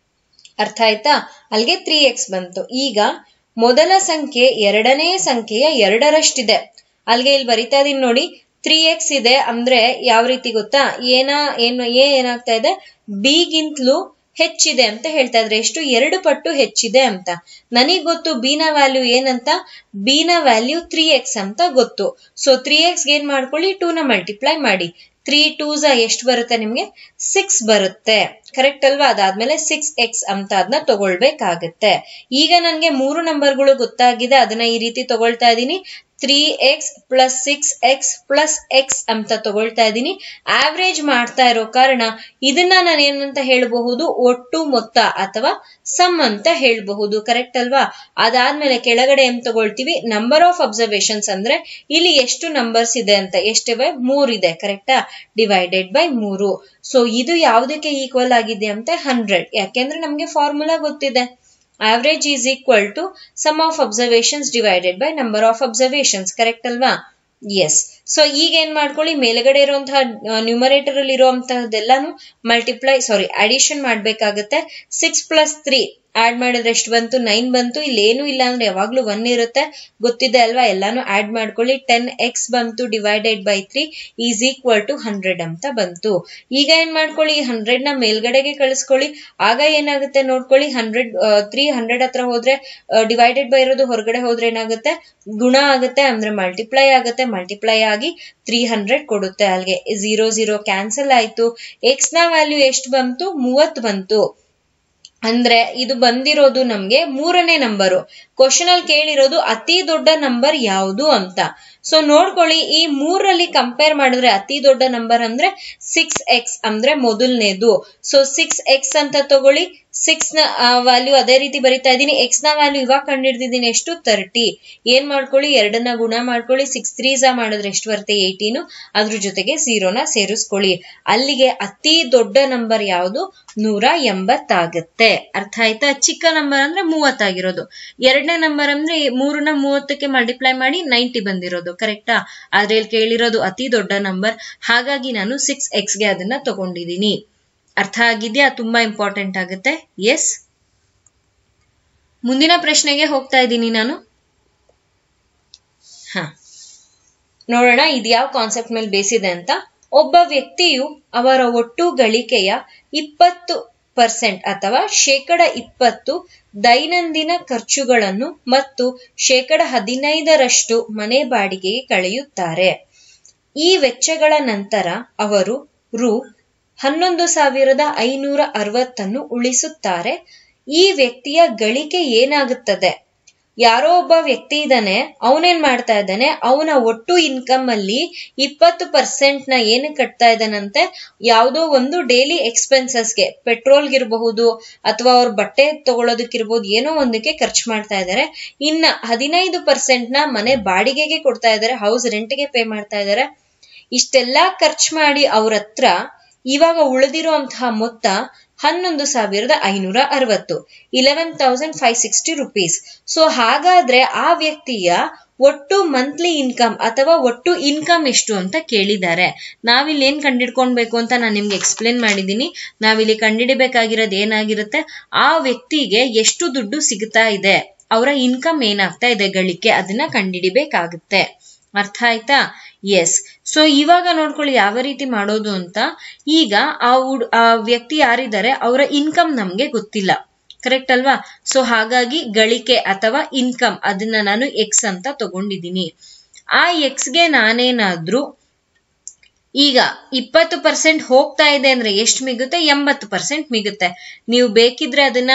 ಅರ್ಥ ಆಯ್ತಾ ಅಲ್ಲಿಗೆ ತ್ರೀ ಎಕ್ಸ್ ಬಂತು ಈಗ ಮೊದಲ ಸಂಖ್ಯೆ ಎರಡನೇ ಸಂಖ್ಯೆಯ ಎರಡರಷ್ಟಿದೆ ಅಲ್ಲಿಗೆ ಇಲ್ಲಿ ಬರಿತಾ ಇದೀನಿ ನೋಡಿ ತ್ರೀ ಎಕ್ಸ್ ಇದೆ ಅಂದ್ರೆ ಯಾವ ರೀತಿ ಗೊತ್ತಾ ಏನ ಏನು ಎ ಏನಾಗ್ತಾ ಇದೆ ಬಿಗಿಂತಲೂ ಹೆಚ್ಚಿದೆ ಅಂತ ಹೇಳ್ತಾ ಇದ್ರೆ ಎಷ್ಟು ಎರಡು ಪಟ್ಟು ಹೆಚ್ಚಿದೆ ಅಂತ ನನಗ್ ಗೊತ್ತು ಬಿ ನ ವ್ಯಾಲ್ಯೂ ಏನಂತ ಬಿ ನ ವ್ಯಾಲ್ಯೂ ತ್ರೀ ಎಕ್ಸ್ ಅಂತ ಗೊತ್ತು ಸೊ ತ್ರೀ ಎಕ್ಸ್ ಏನ್ ಮಾಡ್ಕೊಳ್ಳಿ ಟೂ ನ ಮಲ್ಟಿಪ್ಲೈ ಮಾಡಿ ತ್ರೀ ಟೂಸ ಎಷ್ಟು ಬರುತ್ತೆ ನಿಮ್ಗೆ ಸಿಕ್ಸ್ ಬರುತ್ತೆ ಕರೆಕ್ಟ್ ಅಲ್ವಾ ಅದಾದ್ಮೇಲೆ ಸಿಕ್ಸ್ ಎಕ್ಸ್ ಅಂತ ಅದನ್ನ ತಗೊಳ್ಬೇಕಾಗತ್ತೆ ಈಗ ನನ್ಗೆ ಮೂರು ನಂಬರ್ಗಳು ಗೊತ್ತಾಗಿದೆ ಅದನ್ನ ಈ ರೀತಿ ತಗೊಳ್ತಾ ಇದ್ದೀನಿ three X plus six X plus X ಅಂತ ತಗೊಳ್ತಾ ಇದ್ದೀನಿ ಆವ್ರೇಜ್ ಮಾಡ್ತಾ ಇರೋ ಕಾರಣ ಇದನ್ನ ನಾನು ಏನಂತ ಹೇಳಬಹುದು ಒಟ್ಟು ಮೊತ್ತ ಅಥವಾ ಸಮ್ ಅಂತ ಹೇಳಬಹುದು ಕರೆಕ್ಟ್ ಅಲ್ವಾ ಅದಾದ್ಮೇಲೆ ಕೆಳಗಡೆ ಏನ್ ತಗೊಳ್ತೀವಿ ನಂಬರ್ ಆಫ್ ಅಬ್ಸರ್ವೇಷನ್ಸ್ ಅಂದ್ರೆ ಇಲ್ಲಿ ಎಷ್ಟು ನಂಬರ್ಸ್ ಇದೆ ಅಂತ ಎಷ್ಟಿವೆ ಮೂರಿದೆ ಕರೆಕ್ಟಾ ಡಿವೈಡೆಡ್ ಬೈ ಮೂರು ಸೊ ಇದು ಯಾವುದಕ್ಕೆ ಈಕ್ವಲ್ ಆಗಿದೆ ಅಂತ ಹಂಡ್ರೆಡ್ ಯಾಕೆಂದ್ರೆ ನಮ್ಗೆ ಫಾರ್ಮುಲಾ ಗೊತ್ತಿದೆ average is equal to sum of observations divided by number of observations correct ಅಲ್ವಾ ಎಸ್ ಸೊ ಈಗ ಏನ್ ಮಾಡ್ಕೊಳ್ಳಿ ಮೇಲ್ಗಡೆ ಇರುವಂತಹ ನ್ಯೂಮರೇಟರ್ ಅಲ್ಲಿ ಇರುವಂತಹದ್ದೆಲ್ಲಾನು ಮಲ್ಟಿಪ್ಲೈ ಸಾರಿ ಅಡಿಷನ್ ಮಾಡ್ಬೇಕಾಗತ್ತೆ ಸಿಕ್ಸ್ ಪ್ಲಸ್ ತ್ರೀ ಆಡ್ ಮಾಡಿದ್ರೆ ಎಷ್ಟು ಬಂತು ನೈನ್ ಬಂತು ಇಲ್ಲಿ ಏನು ಇಲ್ಲ ಅಂದ್ರೆ ಯಾವಾಗ್ಲೂ ಒನ್ ಇರುತ್ತೆ ಗೊತ್ತಿದೆ ಅಲ್ವಾ ಎಲ್ಲಾನು ಆಡ್ ಮಾಡ್ಕೊಳ್ಳಿ ಟೆನ್ ಎಕ್ಸ್ ಬಂತು divided by three is equal to hundred ಅಂತ ಬಂತು ಈಗ ಏನ್ ಮಾಡ್ಕೊಳ್ಳಿ ಹಂಡ್ರೆಡ್ ನ ಮೇಲ್ಗಡೆಗೆ ಕಳಿಸ್ಕೊಳ್ಳಿ ಆಗ ಏನಾಗುತ್ತೆ ನೋಡ್ಕೊಳ್ಳಿ ಹಂಡ್ರೆಡ್ ತ್ರೀ ಹಂಡ್ರೆಡ್ ಹತ್ರ ಹೋದ್ರೆ ಡಿವೈಡೆಡ್ ಬೈ ಇರೋದು ಹೊರಗಡೆ ಹೋದ್ರೆ ಏನಾಗುತ್ತೆ ಗುಣ ಆಗುತ್ತೆ ಅಂದ್ರೆ ಮಲ್ಟಿಪ್ಲೈ ಆಗುತ್ತೆ ಮಲ್ಟಿಪ್ಲೈ ಆಗಿ ತ್ರೀ ಹಂಡ್ರೆಡ್ ಕೊಡುತ್ತೆ ಅಲ್ಲಿಗೆ ಝೀರೋ ಝೀರೋ ಕ್ಯಾನ್ಸಲ್ ಆಯ್ತು ಎಕ್ಸ್ ನ ವ್ಯಾಲ್ಯೂ ಎಷ್ಟು ಬಂತು ಮೂವತ್ ಬಂತು ಅಂದ್ರೆ ಇದು ಬಂದಿರೋದು ನಮ್ಗೆ ಮೂರನೇ ನಂಬರು ಕ್ವಶನ್ ಅಲ್ಲಿ ಕೇಳಿರೋದು ಅತಿ ದೊಡ್ಡ ನಂಬರ್ ಯಾವುದು ಅಂತ ಸೊ ನೋಡ್ಕೊಳ್ಳಿ ಈ ಮೂರಲ್ಲಿ ಕಂಪೇರ್ ಮಾಡಿದ್ರೆ ಅತಿ ದೊಡ್ಡ ನಂಬರ್ ಅಂದ್ರೆ ಸಿಕ್ಸ್ ಎಕ್ಸ್ ಅಂದ್ರೆ ಮೊದಲನೇದು ಸೊ ಸಿಕ್ಸ್ ಎಕ್ಸ್ ಅಂತ ತಗೊಳ್ಳಿ ಸಿಕ್ಸ್ ನ ವ್ಯಾಲ್ಯೂ ಅದೇ ರೀತಿ ಬರಿತಾ ಇದ್ದೀನಿ ಎಕ್ಸ್ ನ ವ್ಯಾಲ್ಯೂ ಇವಾಗ ಕಂಡಿಡ್ದಿದ್ದೀನಿ ಎಷ್ಟು ತರ್ಟಿ ಏನ್ ಮಾಡ್ಕೊಳ್ಳಿ ಎರಡನ್ನ ಗುಣ ಮಾಡ್ಕೊಳ್ಳಿ ಸಿಕ್ಸ್ ತ್ರೀಸಾ ಮಾಡಿದ್ರೆ ಎಷ್ಟು ಬರುತ್ತೆ ಏಯ್ಟೀನು ಅದ್ರ ಜೊತೆಗೆ ಝೀರೋನ ಸೇರಿಸ್ಕೊಳ್ಳಿ ಅಲ್ಲಿಗೆ ಅತಿ ದೊಡ್ಡ ನಂಬರ್ ಯಾವುದು ನೂರ ಎಂಬತ್ತಾಗತ್ತೆ ಅರ್ಥ ಆಯ್ತಾ ಚಿಕ್ಕ ನಂಬರ್ ಅಂದ್ರೆ ಮೂವತ್ತಾಗಿರೋದು ಎರಡನೇ ನಂಬರ್ ಅಂದ್ರೆ ಮೂರನ್ನ ಮೂವತ್ತಕ್ಕೆ ಮಲ್ಟಿಪ್ಲೈ ಮಾಡಿ ನೈಂಟಿ ಬಂದಿರೋದು ಕರೆಕ್ಟಾ ಆದ್ರೆ ಇಲ್ಲಿ ಕೇಳಿರೋದು ಅತಿ ದೊಡ್ಡ ನಂಬರ್ ಹಾಗಾಗಿ ನಾನು ಸಿಕ್ಸ್ ಎಕ್ಸ್ಗೆ ಅದನ್ನ ತಗೊಂಡಿದ್ದೀನಿ ಅರ್ಥ ಆಗಿದ್ಯಾ ತುಂಬಾ ಇಂಪಾರ್ಟೆಂಟ್ ಆಗುತ್ತೆ ಎಸ್ ಮುಂದಿನ ಪ್ರಶ್ನೆಗೆ ಹೋಗ್ತಾ ಇದ್ದೀನಿ ನಾನು ಹ ನೋಡೋಣ ಇದು ಯಾವ ಕಾನ್ಸೆಪ್ಟ್ ಮೇಲೆ ಬೇಸಿದೆ ಅಂತ ಒಬ್ಬ ವ್ಯಕ್ತಿಯು ಅವರ ಒಟ್ಟು ಗಳಿಕೆಯ ಇಪ್ಪತ್ತು ಪರ್ಸೆಂಟ್ ಅಥವಾ ಶೇಕಡ ಇಪ್ಪತ್ತು ದೈನಂದಿನ ಖರ್ಚುಗಳನ್ನು ಮತ್ತು ಶೇಕಡ ಹದಿನೈದರಷ್ಟು ಮನೆ ಬಾಡಿಗೆಗೆ ಕಳೆಯುತ್ತಾರೆ ಈ ವೆಚ್ಚಗಳ ನಂತರ ಅವರು ರು ಹನ್ನೊಂದು ಸಾವಿರದ ಐನೂರ ಅರವತ್ತನ್ನು ಉಳಿಸುತ್ತಾರೆ ಈ ವ್ಯಕ್ತಿಯ ಗಳಿಕೆ ಏನಾಗುತ್ತದೆ ಯಾರೋ ಒಬ್ಬ ವ್ಯಕ್ತಿ ಇದ್ದಾನೆ ಅವನೇನ್ ಮಾಡ್ತಾ ಇದ್ದಾನೆ ಅವನ ಒಟ್ಟು ಇನ್ಕಮ್ ಅಲ್ಲಿ ಇಪ್ಪತ್ತು ಪರ್ಸೆಂಟ್ ನ ಏನು ಕಟ್ತಾ ಇದ್ದಾನಂತೆ ಯಾವುದೋ ಒಂದು ಡೈಲಿ ಎಕ್ಸ್ಪೆನ್ಸಸ್ಗೆ ಪೆಟ್ರೋಲ್ಗಿರಬಹುದು ಅಥವಾ ಅವ್ರ ಬಟ್ಟೆ ತಗೊಳೋದಕ್ಕಿರ್ಬೋದು ಏನೋ ಒಂದಕ್ಕೆ ಖರ್ಚು ಮಾಡ್ತಾ ಇದ್ದಾರೆ ಇನ್ನ ಹದಿನೈದು ಪರ್ಸೆಂಟ್ ನ ಮನೆ ಬಾಡಿಗೆಗೆ ಕೊಡ್ತಾ ಇದ್ದಾರೆ ಹೌಸ್ ರೆಂಟ್ಗೆ ಪೇ ಮಾಡ್ತಾ ಇದ್ದಾರೆ ಇಷ್ಟೆಲ್ಲಾ ಖರ್ಚು ಮಾಡಿ ಅವ್ರ ಹತ್ರ ಇವಾಗ ಉಳಿದಿರುವಂತಹ ಮೊತ್ತ ಹನ್ನೊಂದು ಸಾವಿರದ ಐನೂರ ಅರವತ್ತು eleven thousand five sixty rupees so ಹಾಗಾದ್ರೆ ಆ ವ್ಯಕ್ತಿಯ ಒಟ್ಟು ಮಂತ್ಲಿ ಇನ್ಕಮ್ ಅಥವಾ ಒಟ್ಟು ಇನ್ಕಮ್ ಎಷ್ಟು ಅಂತ ಕೇಳಿದ್ದಾರೆ ನಾವಿಲ್ಲಿ ಏನ್ ಕಂಡಿಡ್ಕೊಳ್ಬೇಕು ಅಂತ ನಾನು ನಿಮ್ಗೆ ಎಕ್ಸ್ಪ್ಲೇನ್ ಮಾಡಿದ್ದೀನಿ ನಾವಿಲ್ಲಿ ಕಂಡಿಡಿಬೇಕಾಗಿರೋದು ಏನಾಗಿರುತ್ತೆ ಆ ವ್ಯಕ್ತಿಗೆ ಎಷ್ಟು ದುಡ್ಡು ಸಿಗ್ತಾ ಇದೆ ಅವರ ಇನ್ಕಮ್ ಏನಾಗ್ತಾ ಇದೆ ಗಳಿಕೆ ಅದನ್ನ ಕಂಡಿಡಿಬೇಕಾಗುತ್ತೆ ಅರ್ಥ ಆಯ್ತಾ ಎಸ್ ಸೊ ಇವಾಗ ನೋಡ್ಕೊಳ್ಳಿ ಯಾವ ರೀತಿ ಮಾಡೋದು ಅಂತ ಈಗ ಆ ಉಡ್ ಆ ವ್ಯಕ್ತಿ ಯಾರಿದ್ದಾರೆ ಅವರ ಇನ್ಕಮ್ ನಮ್ಗೆ ಗೊತ್ತಿಲ್ಲ ಕರೆಕ್ಟ್ ಅಲ್ವಾ ಸೊ ಹಾಗಾಗಿ ಗಳಿಕೆ ಅಥವಾ ಇನ್ಕಮ್ ಅದನ್ನ ನಾನು ಎಕ್ಸ್ ಅಂತ ತಗೊಂಡಿದ್ದೀನಿ ಆ ಎಕ್ಸ್ಗೆ ನಾನೇನಾದ್ರೂ ಈಗ ಇಪ್ಪತ್ತು ಪರ್ಸೆಂಟ್ ಹೋಗ್ತಾ ಇದೆ ಅಂದ್ರೆ ಎಷ್ಟು ಮಿಗುತ್ತೆ ಎಂಬತ್ತು ಪರ್ಸೆಂಟ್ ಮಿಗುತ್ತೆ ನೀವು ಬೇಕಿದ್ರೆ ಅದನ್ನ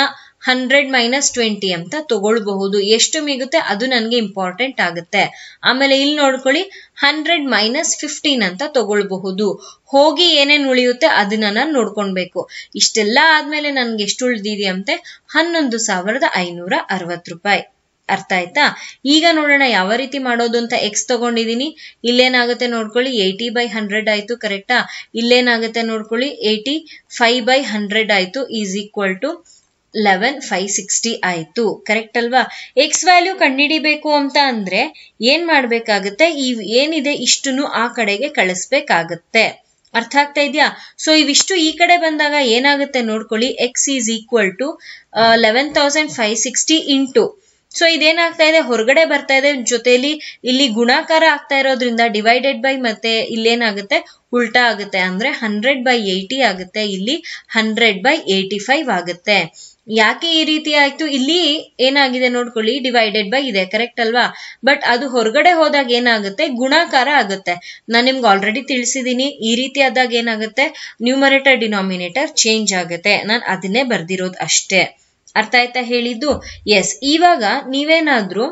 ಹಂಡ್ರೆಡ್ ಮೈನಸ್ ಟ್ವೆಂಟಿ ಅಂತ ತಗೊಳ್ಬಹುದು ಎಷ್ಟು ಮಿಗುತ್ತೆ ಅದು ನನಗೆ ಇಂಪಾರ್ಟೆಂಟ್ ಆಗುತ್ತೆ ಆಮೇಲೆ ಇಲ್ಲಿ ನೋಡ್ಕೊಳ್ಳಿ ಹಂಡ್ರೆಡ್ ಮೈನಸ್ ಫಿಫ್ಟೀನ್ ಅಂತ ತಗೊಳ್ಬಹುದು ಹೋಗಿ ಏನೇನು ಉಳಿಯುತ್ತೆ ಅದನ್ನ ನಾನು ನೋಡ್ಕೊಳ್ಬೇಕು ಇಷ್ಟೆಲ್ಲ ಆದ್ಮೇಲೆ ನನ್ಗೆ ಎಷ್ಟು ಉಳಿದಿದೆಯಂತೆ ಹನ್ನೊಂದು ಸಾವಿರದ ಐನೂರ ಅರವತ್ತು ರೂಪಾಯಿ ಅರ್ಥ ಆಯ್ತಾ ಈಗ ನೋಡೋಣ ಯಾವ ರೀತಿ ಮಾಡೋದು ಅಂತ ಎಕ್ಸ್ ತಗೊಂಡಿದೀನಿ ಇಲ್ಲೇನಾಗುತ್ತೆ ನೋಡ್ಕೊಳ್ಳಿ ಏಯ್ಟಿ ಬೈ ಹಂಡ್ರೆಡ್ ಆಯ್ತು ಕರೆಕ್ಟಾ ಇಲ್ಲೇನಾಗುತ್ತೆ ನೋಡ್ಕೊಳ್ಳಿ ಏಯ್ಟಿ ಫೈವ್ ಬೈ ಹಂಡ್ರೆಡ್ ಆಯ್ತು is equal to eleven five sixty ಆಯ್ತು ಕರೆಕ್ಟ್ ಅಲ್ವಾ ಎಕ್ಸ್ ವ್ಯಾಲ್ಯೂ ಕಂಡುಹಿಡಿಬೇಕು ಅಂತ ಅಂದ್ರೆ ಏನ್ ಮಾಡ್ಬೇಕಾಗುತ್ತೆ ಈ ಏನಿದೆ ಇಷ್ಟನ್ನು ಆ ಕಡೆಗೆ ಕಳಿಸ್ಬೇಕಾಗತ್ತೆ ಅರ್ಥ ಆಗ್ತಾ ಇದೆಯಾ ಸೊ ಇವಿಷ್ಟು ಈ ಕಡೆ ಬಂದಾಗ ಏನಾಗುತ್ತೆ ನೋಡ್ಕೊಳ್ಳಿ X is equal to eleven thousand five sixty into so ಇದೇನಾಗ್ತಾ ಇದೆ ಹೊರಗಡೆ ಬರ್ತಾ ಇದೆ ಜೊತೆಲಿ ಇಲ್ಲಿ ಗುಣಾಕಾರ ಆಗ್ತಾ ಇರೋದ್ರಿಂದ ಡಿವೈಡೆಡ್ ಬೈ ಮತ್ತೆ ಇಲ್ಲೇನಾಗುತ್ತೆ ಉಲ್ಟಾ ಆಗುತ್ತೆ ಅಂದ್ರೆ ಹಂಡ್ರೆಡ್ ಬೈ ಏಯ್ಟಿ ಆಗುತ್ತೆ ಇಲ್ಲಿ ಹಂಡ್ರೆಡ್ ಬೈ ಏಯ್ಟಿ ಫೈವ್ ಆಗುತ್ತೆ ಯಾಕೆ ಈ ರೀತಿ ಆಯ್ತು ಇಲ್ಲಿ ಏನಾಗಿದೆ ನೋಡ್ಕೊಳ್ಳಿ ಡಿವೈಡೆಡ್ ಬೈ ಇದೆ ಕರೆಕ್ಟ್ ಅಲ್ವಾ ಬಟ್ ಅದು ಹೊರಗಡೆ ಹೋದಾಗ ಏನಾಗುತ್ತೆ ಗುಣಾಕಾರ ಆಗುತ್ತೆ ನಾನು ನಿಮ್ಗೆ ಆಲ್ರೆಡಿ ತಿಳಿಸಿದೀನಿ ಈ ರೀತಿ ಆದಾಗ ಏನಾಗುತ್ತೆ ನ್ಯೂಮರೇಟರ್ ಡಿನಾಮಿನೇಟರ್ ಚೇಂಜ್ ಆಗುತ್ತೆ ನಾನು ಅದನ್ನೇ ಬರ್ದಿರೋದು ಅಷ್ಟೇ ಅರ್ಥ ಆಯ್ತಾ ಹೇಳಿದ್ದು ಎಸ್ ಇವಾಗ ನೀವೇನಾದ್ರೂ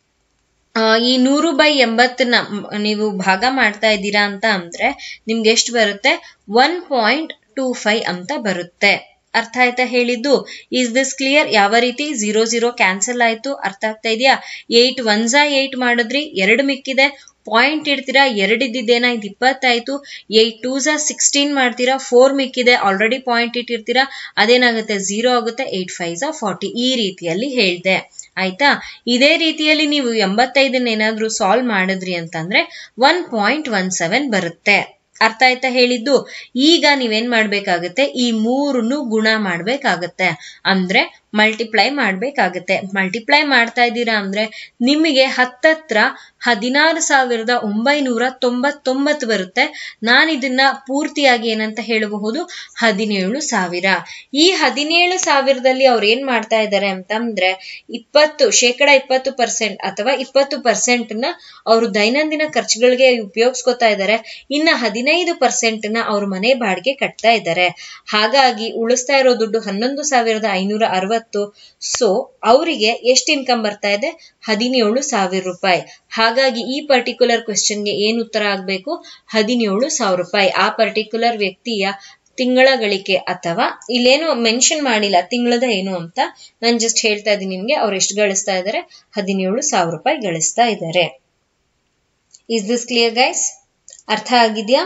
ಈ ನೂರು ಬೈ ಎಂಬತ್ತನ್ನ ನೀವು ಭಾಗ ಮಾಡ್ತಾ ಇದ್ದೀರಾ ಅಂತ ಅಂದ್ರೆ ನಿಮ್ಗೆ ಎಷ್ಟು ಬರುತ್ತೆ ಒನ್ ಪಾಯಿಂಟ್ ಟೂ ಫೈವ್ ಅಂತ ಬರುತ್ತೆ ಅರ್ಥ ಆಯ್ತಾ ಹೇಳಿದ್ದು ಈಸ್ ದಿಸ್ ಕ್ಲಿಯರ್ ಯಾವ ರೀತಿ ಝೀರೋ ಝೀರೋ ಕ್ಯಾನ್ಸಲ್ ಆಯ್ತು ಅರ್ಥ ಆಗ್ತಾ ಇದೆಯಾ ಏಟ್ ಒನ್ಸಾ ಏಟ್ ಮಾಡಿದ್ರಿ ಎರಡು ಮಿಕ್ಕಿದೆ ಪಾಯಿಂಟ್ ಇಡ್ತೀರಾ ಎರಡು ಇದ್ದಿದ್ದೇನಾಯ್ತು ಇಪ್ಪತ್ತಾಯ್ತು ಏಟ್ ಟೂ ಝಾ ಸಿಕ್ಸ್ಟೀನ್ ಮಾಡ್ತೀರಾ ಫೋರ್ ಮಿಕ್ಕಿದೆ ಆಲ್ರೆಡಿ ಪಾಯಿಂಟ್ ಇಟ್ಟಿರ್ತೀರಾ ಅದೇನಾಗುತ್ತೆ ಝೀರೋ ಆಗುತ್ತೆ ಏಟ್ ಫೈವ್ ಝಾ ಫಾರ್ಟಿ ಈ ರೀತಿಯಲ್ಲಿ ಹೇಳ್ದೆ ಆಯ್ತಾ ಇದೇ ರೀತಿಯಲ್ಲಿ ನೀವು ಎಂಬತ್ತೈದನ್ನ ಏನಾದ್ರೂ ಸಾಲ್ವ್ ಮಾಡಿದ್ರಿ ಅಂತಂದ್ರೆ ಒನ್ ಪಾಯಿಂಟ್ ಒನ್ ಸೆವೆನ್ ಬರುತ್ತೆ ಅರ್ಥ ಆಯ್ತಾ ಹೇಳಿದ್ದು ಈಗ ನೀವೇನ್ ಮಾಡ್ಬೇಕಾಗತ್ತೆ ಈ ಮೂರನ್ನು ಗುಣ ಮಾಡ್ಬೇಕಾಗತ್ತೆ ಅಂದ್ರೆ ಮಲ್ಟಿಪ್ಲೈ ಮಾಡ್ಬೇಕಾಗತ್ತೆ ಮಲ್ಟಿಪ್ಲೈ ಮಾಡ್ತಾ ಇದ್ದೀರಾ ಅಂದ್ರೆ ನಿಮಗೆ ಹತ್ತತ್ರ ಹದಿನಾರು ಸಾವಿರದ ಒಂಬೈನೂರ ತೊಂಬತ್ತೊಂಬತ್ತು ಬರುತ್ತೆ ನಾನು ಇದನ್ನ ಪೂರ್ತಿಯಾಗಿ ಏನಂತ ಹೇಳಬಹುದು ಹದಿನೇಳು ಸಾವಿರ ಈ ಹದಿನೇಳು ಸಾವಿರದಲ್ಲಿ ಅವ್ರು ಏನ್ ಮಾಡ್ತಾ ಇದ್ದಾರೆ ಅಂತಂದ್ರೆ ಇಪ್ಪತ್ತು ಶೇಕಡ ಇಪ್ಪತ್ತು ಪರ್ಸೆಂಟ್ ಅಥವಾ ಇಪ್ಪತ್ತು ಪರ್ಸೆಂಟ್ ನ ಅವರು ದೈನಂದಿನ ಖರ್ಚುಗಳಿಗೆ ಉಪಯೋಗಿಸ್ಕೊತಾ ಇದ್ದಾರೆ ಇನ್ನ ಹದಿನೈದು ಪರ್ಸೆಂಟ್ ನ ಅವ್ರ ಮನೆ ಬಾಡಿಗೆ ಕಟ್ತಾ ಇದ್ದಾರೆ ಹಾಗಾಗಿ ಉಳಿಸ್ತಾ ಇರೋ ದುಡ್ಡು ಹನ್ನೊಂದು ಸಾವಿರದ ಐನೂರ ಅರವತ್ತು ಸೊ ಅವರಿಗೆ ಎಷ್ಟು ಇನ್ಕಮ್ ಬರ್ತಾ ಇದೆ ಹದಿನೇಳು ಸಾವಿರ ರೂಪಾಯಿ ಹಾಗಾಗಿ ಈ ಪರ್ಟಿಕ್ಯುಲರ್ ಕ್ವೆಶನ್ಗೆ ಏನ್ ಉತ್ತರ ಆಗ್ಬೇಕು ಹದಿನೇಳು ಸಾವಿರ ರೂಪಾಯಿ ಆ ಪರ್ಟಿಕ್ಯುಲರ್ ವ್ಯಕ್ತಿಯ ತಿಂಗಳ ಗಳಿಕೆ ಅಥವಾ ಇಲ್ಲೇನು ಮೆನ್ಷನ್ ಮಾಡಿಲ್ಲ ತಿಂಗಳದ ಏನು ಅಂತ ನಾನು ಜಸ್ಟ್ ಹೇಳ್ತಾ ಇದ್ದೀನಿ ನಿಮ್ಗೆ ಅವ್ರು ಎಷ್ಟು ಗಳಿಸ್ತಾ ಇದ್ದಾರೆ ಹದಿನೇಳು ಸಾವಿರ ರೂಪಾಯಿ ಗಳಿಸ್ತಾ ಇದ್ದಾರೆ ಇಸ್ ದಿಸ್ ಕ್ಲಿಯರ್ ಗೈಸ್ ಅರ್ಥ ಆಗಿದ್ಯಾ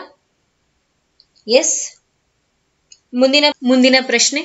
ಎಸ್ ಮುಂದಿನ ಮುಂದಿನ ಪ್ರಶ್ನೆ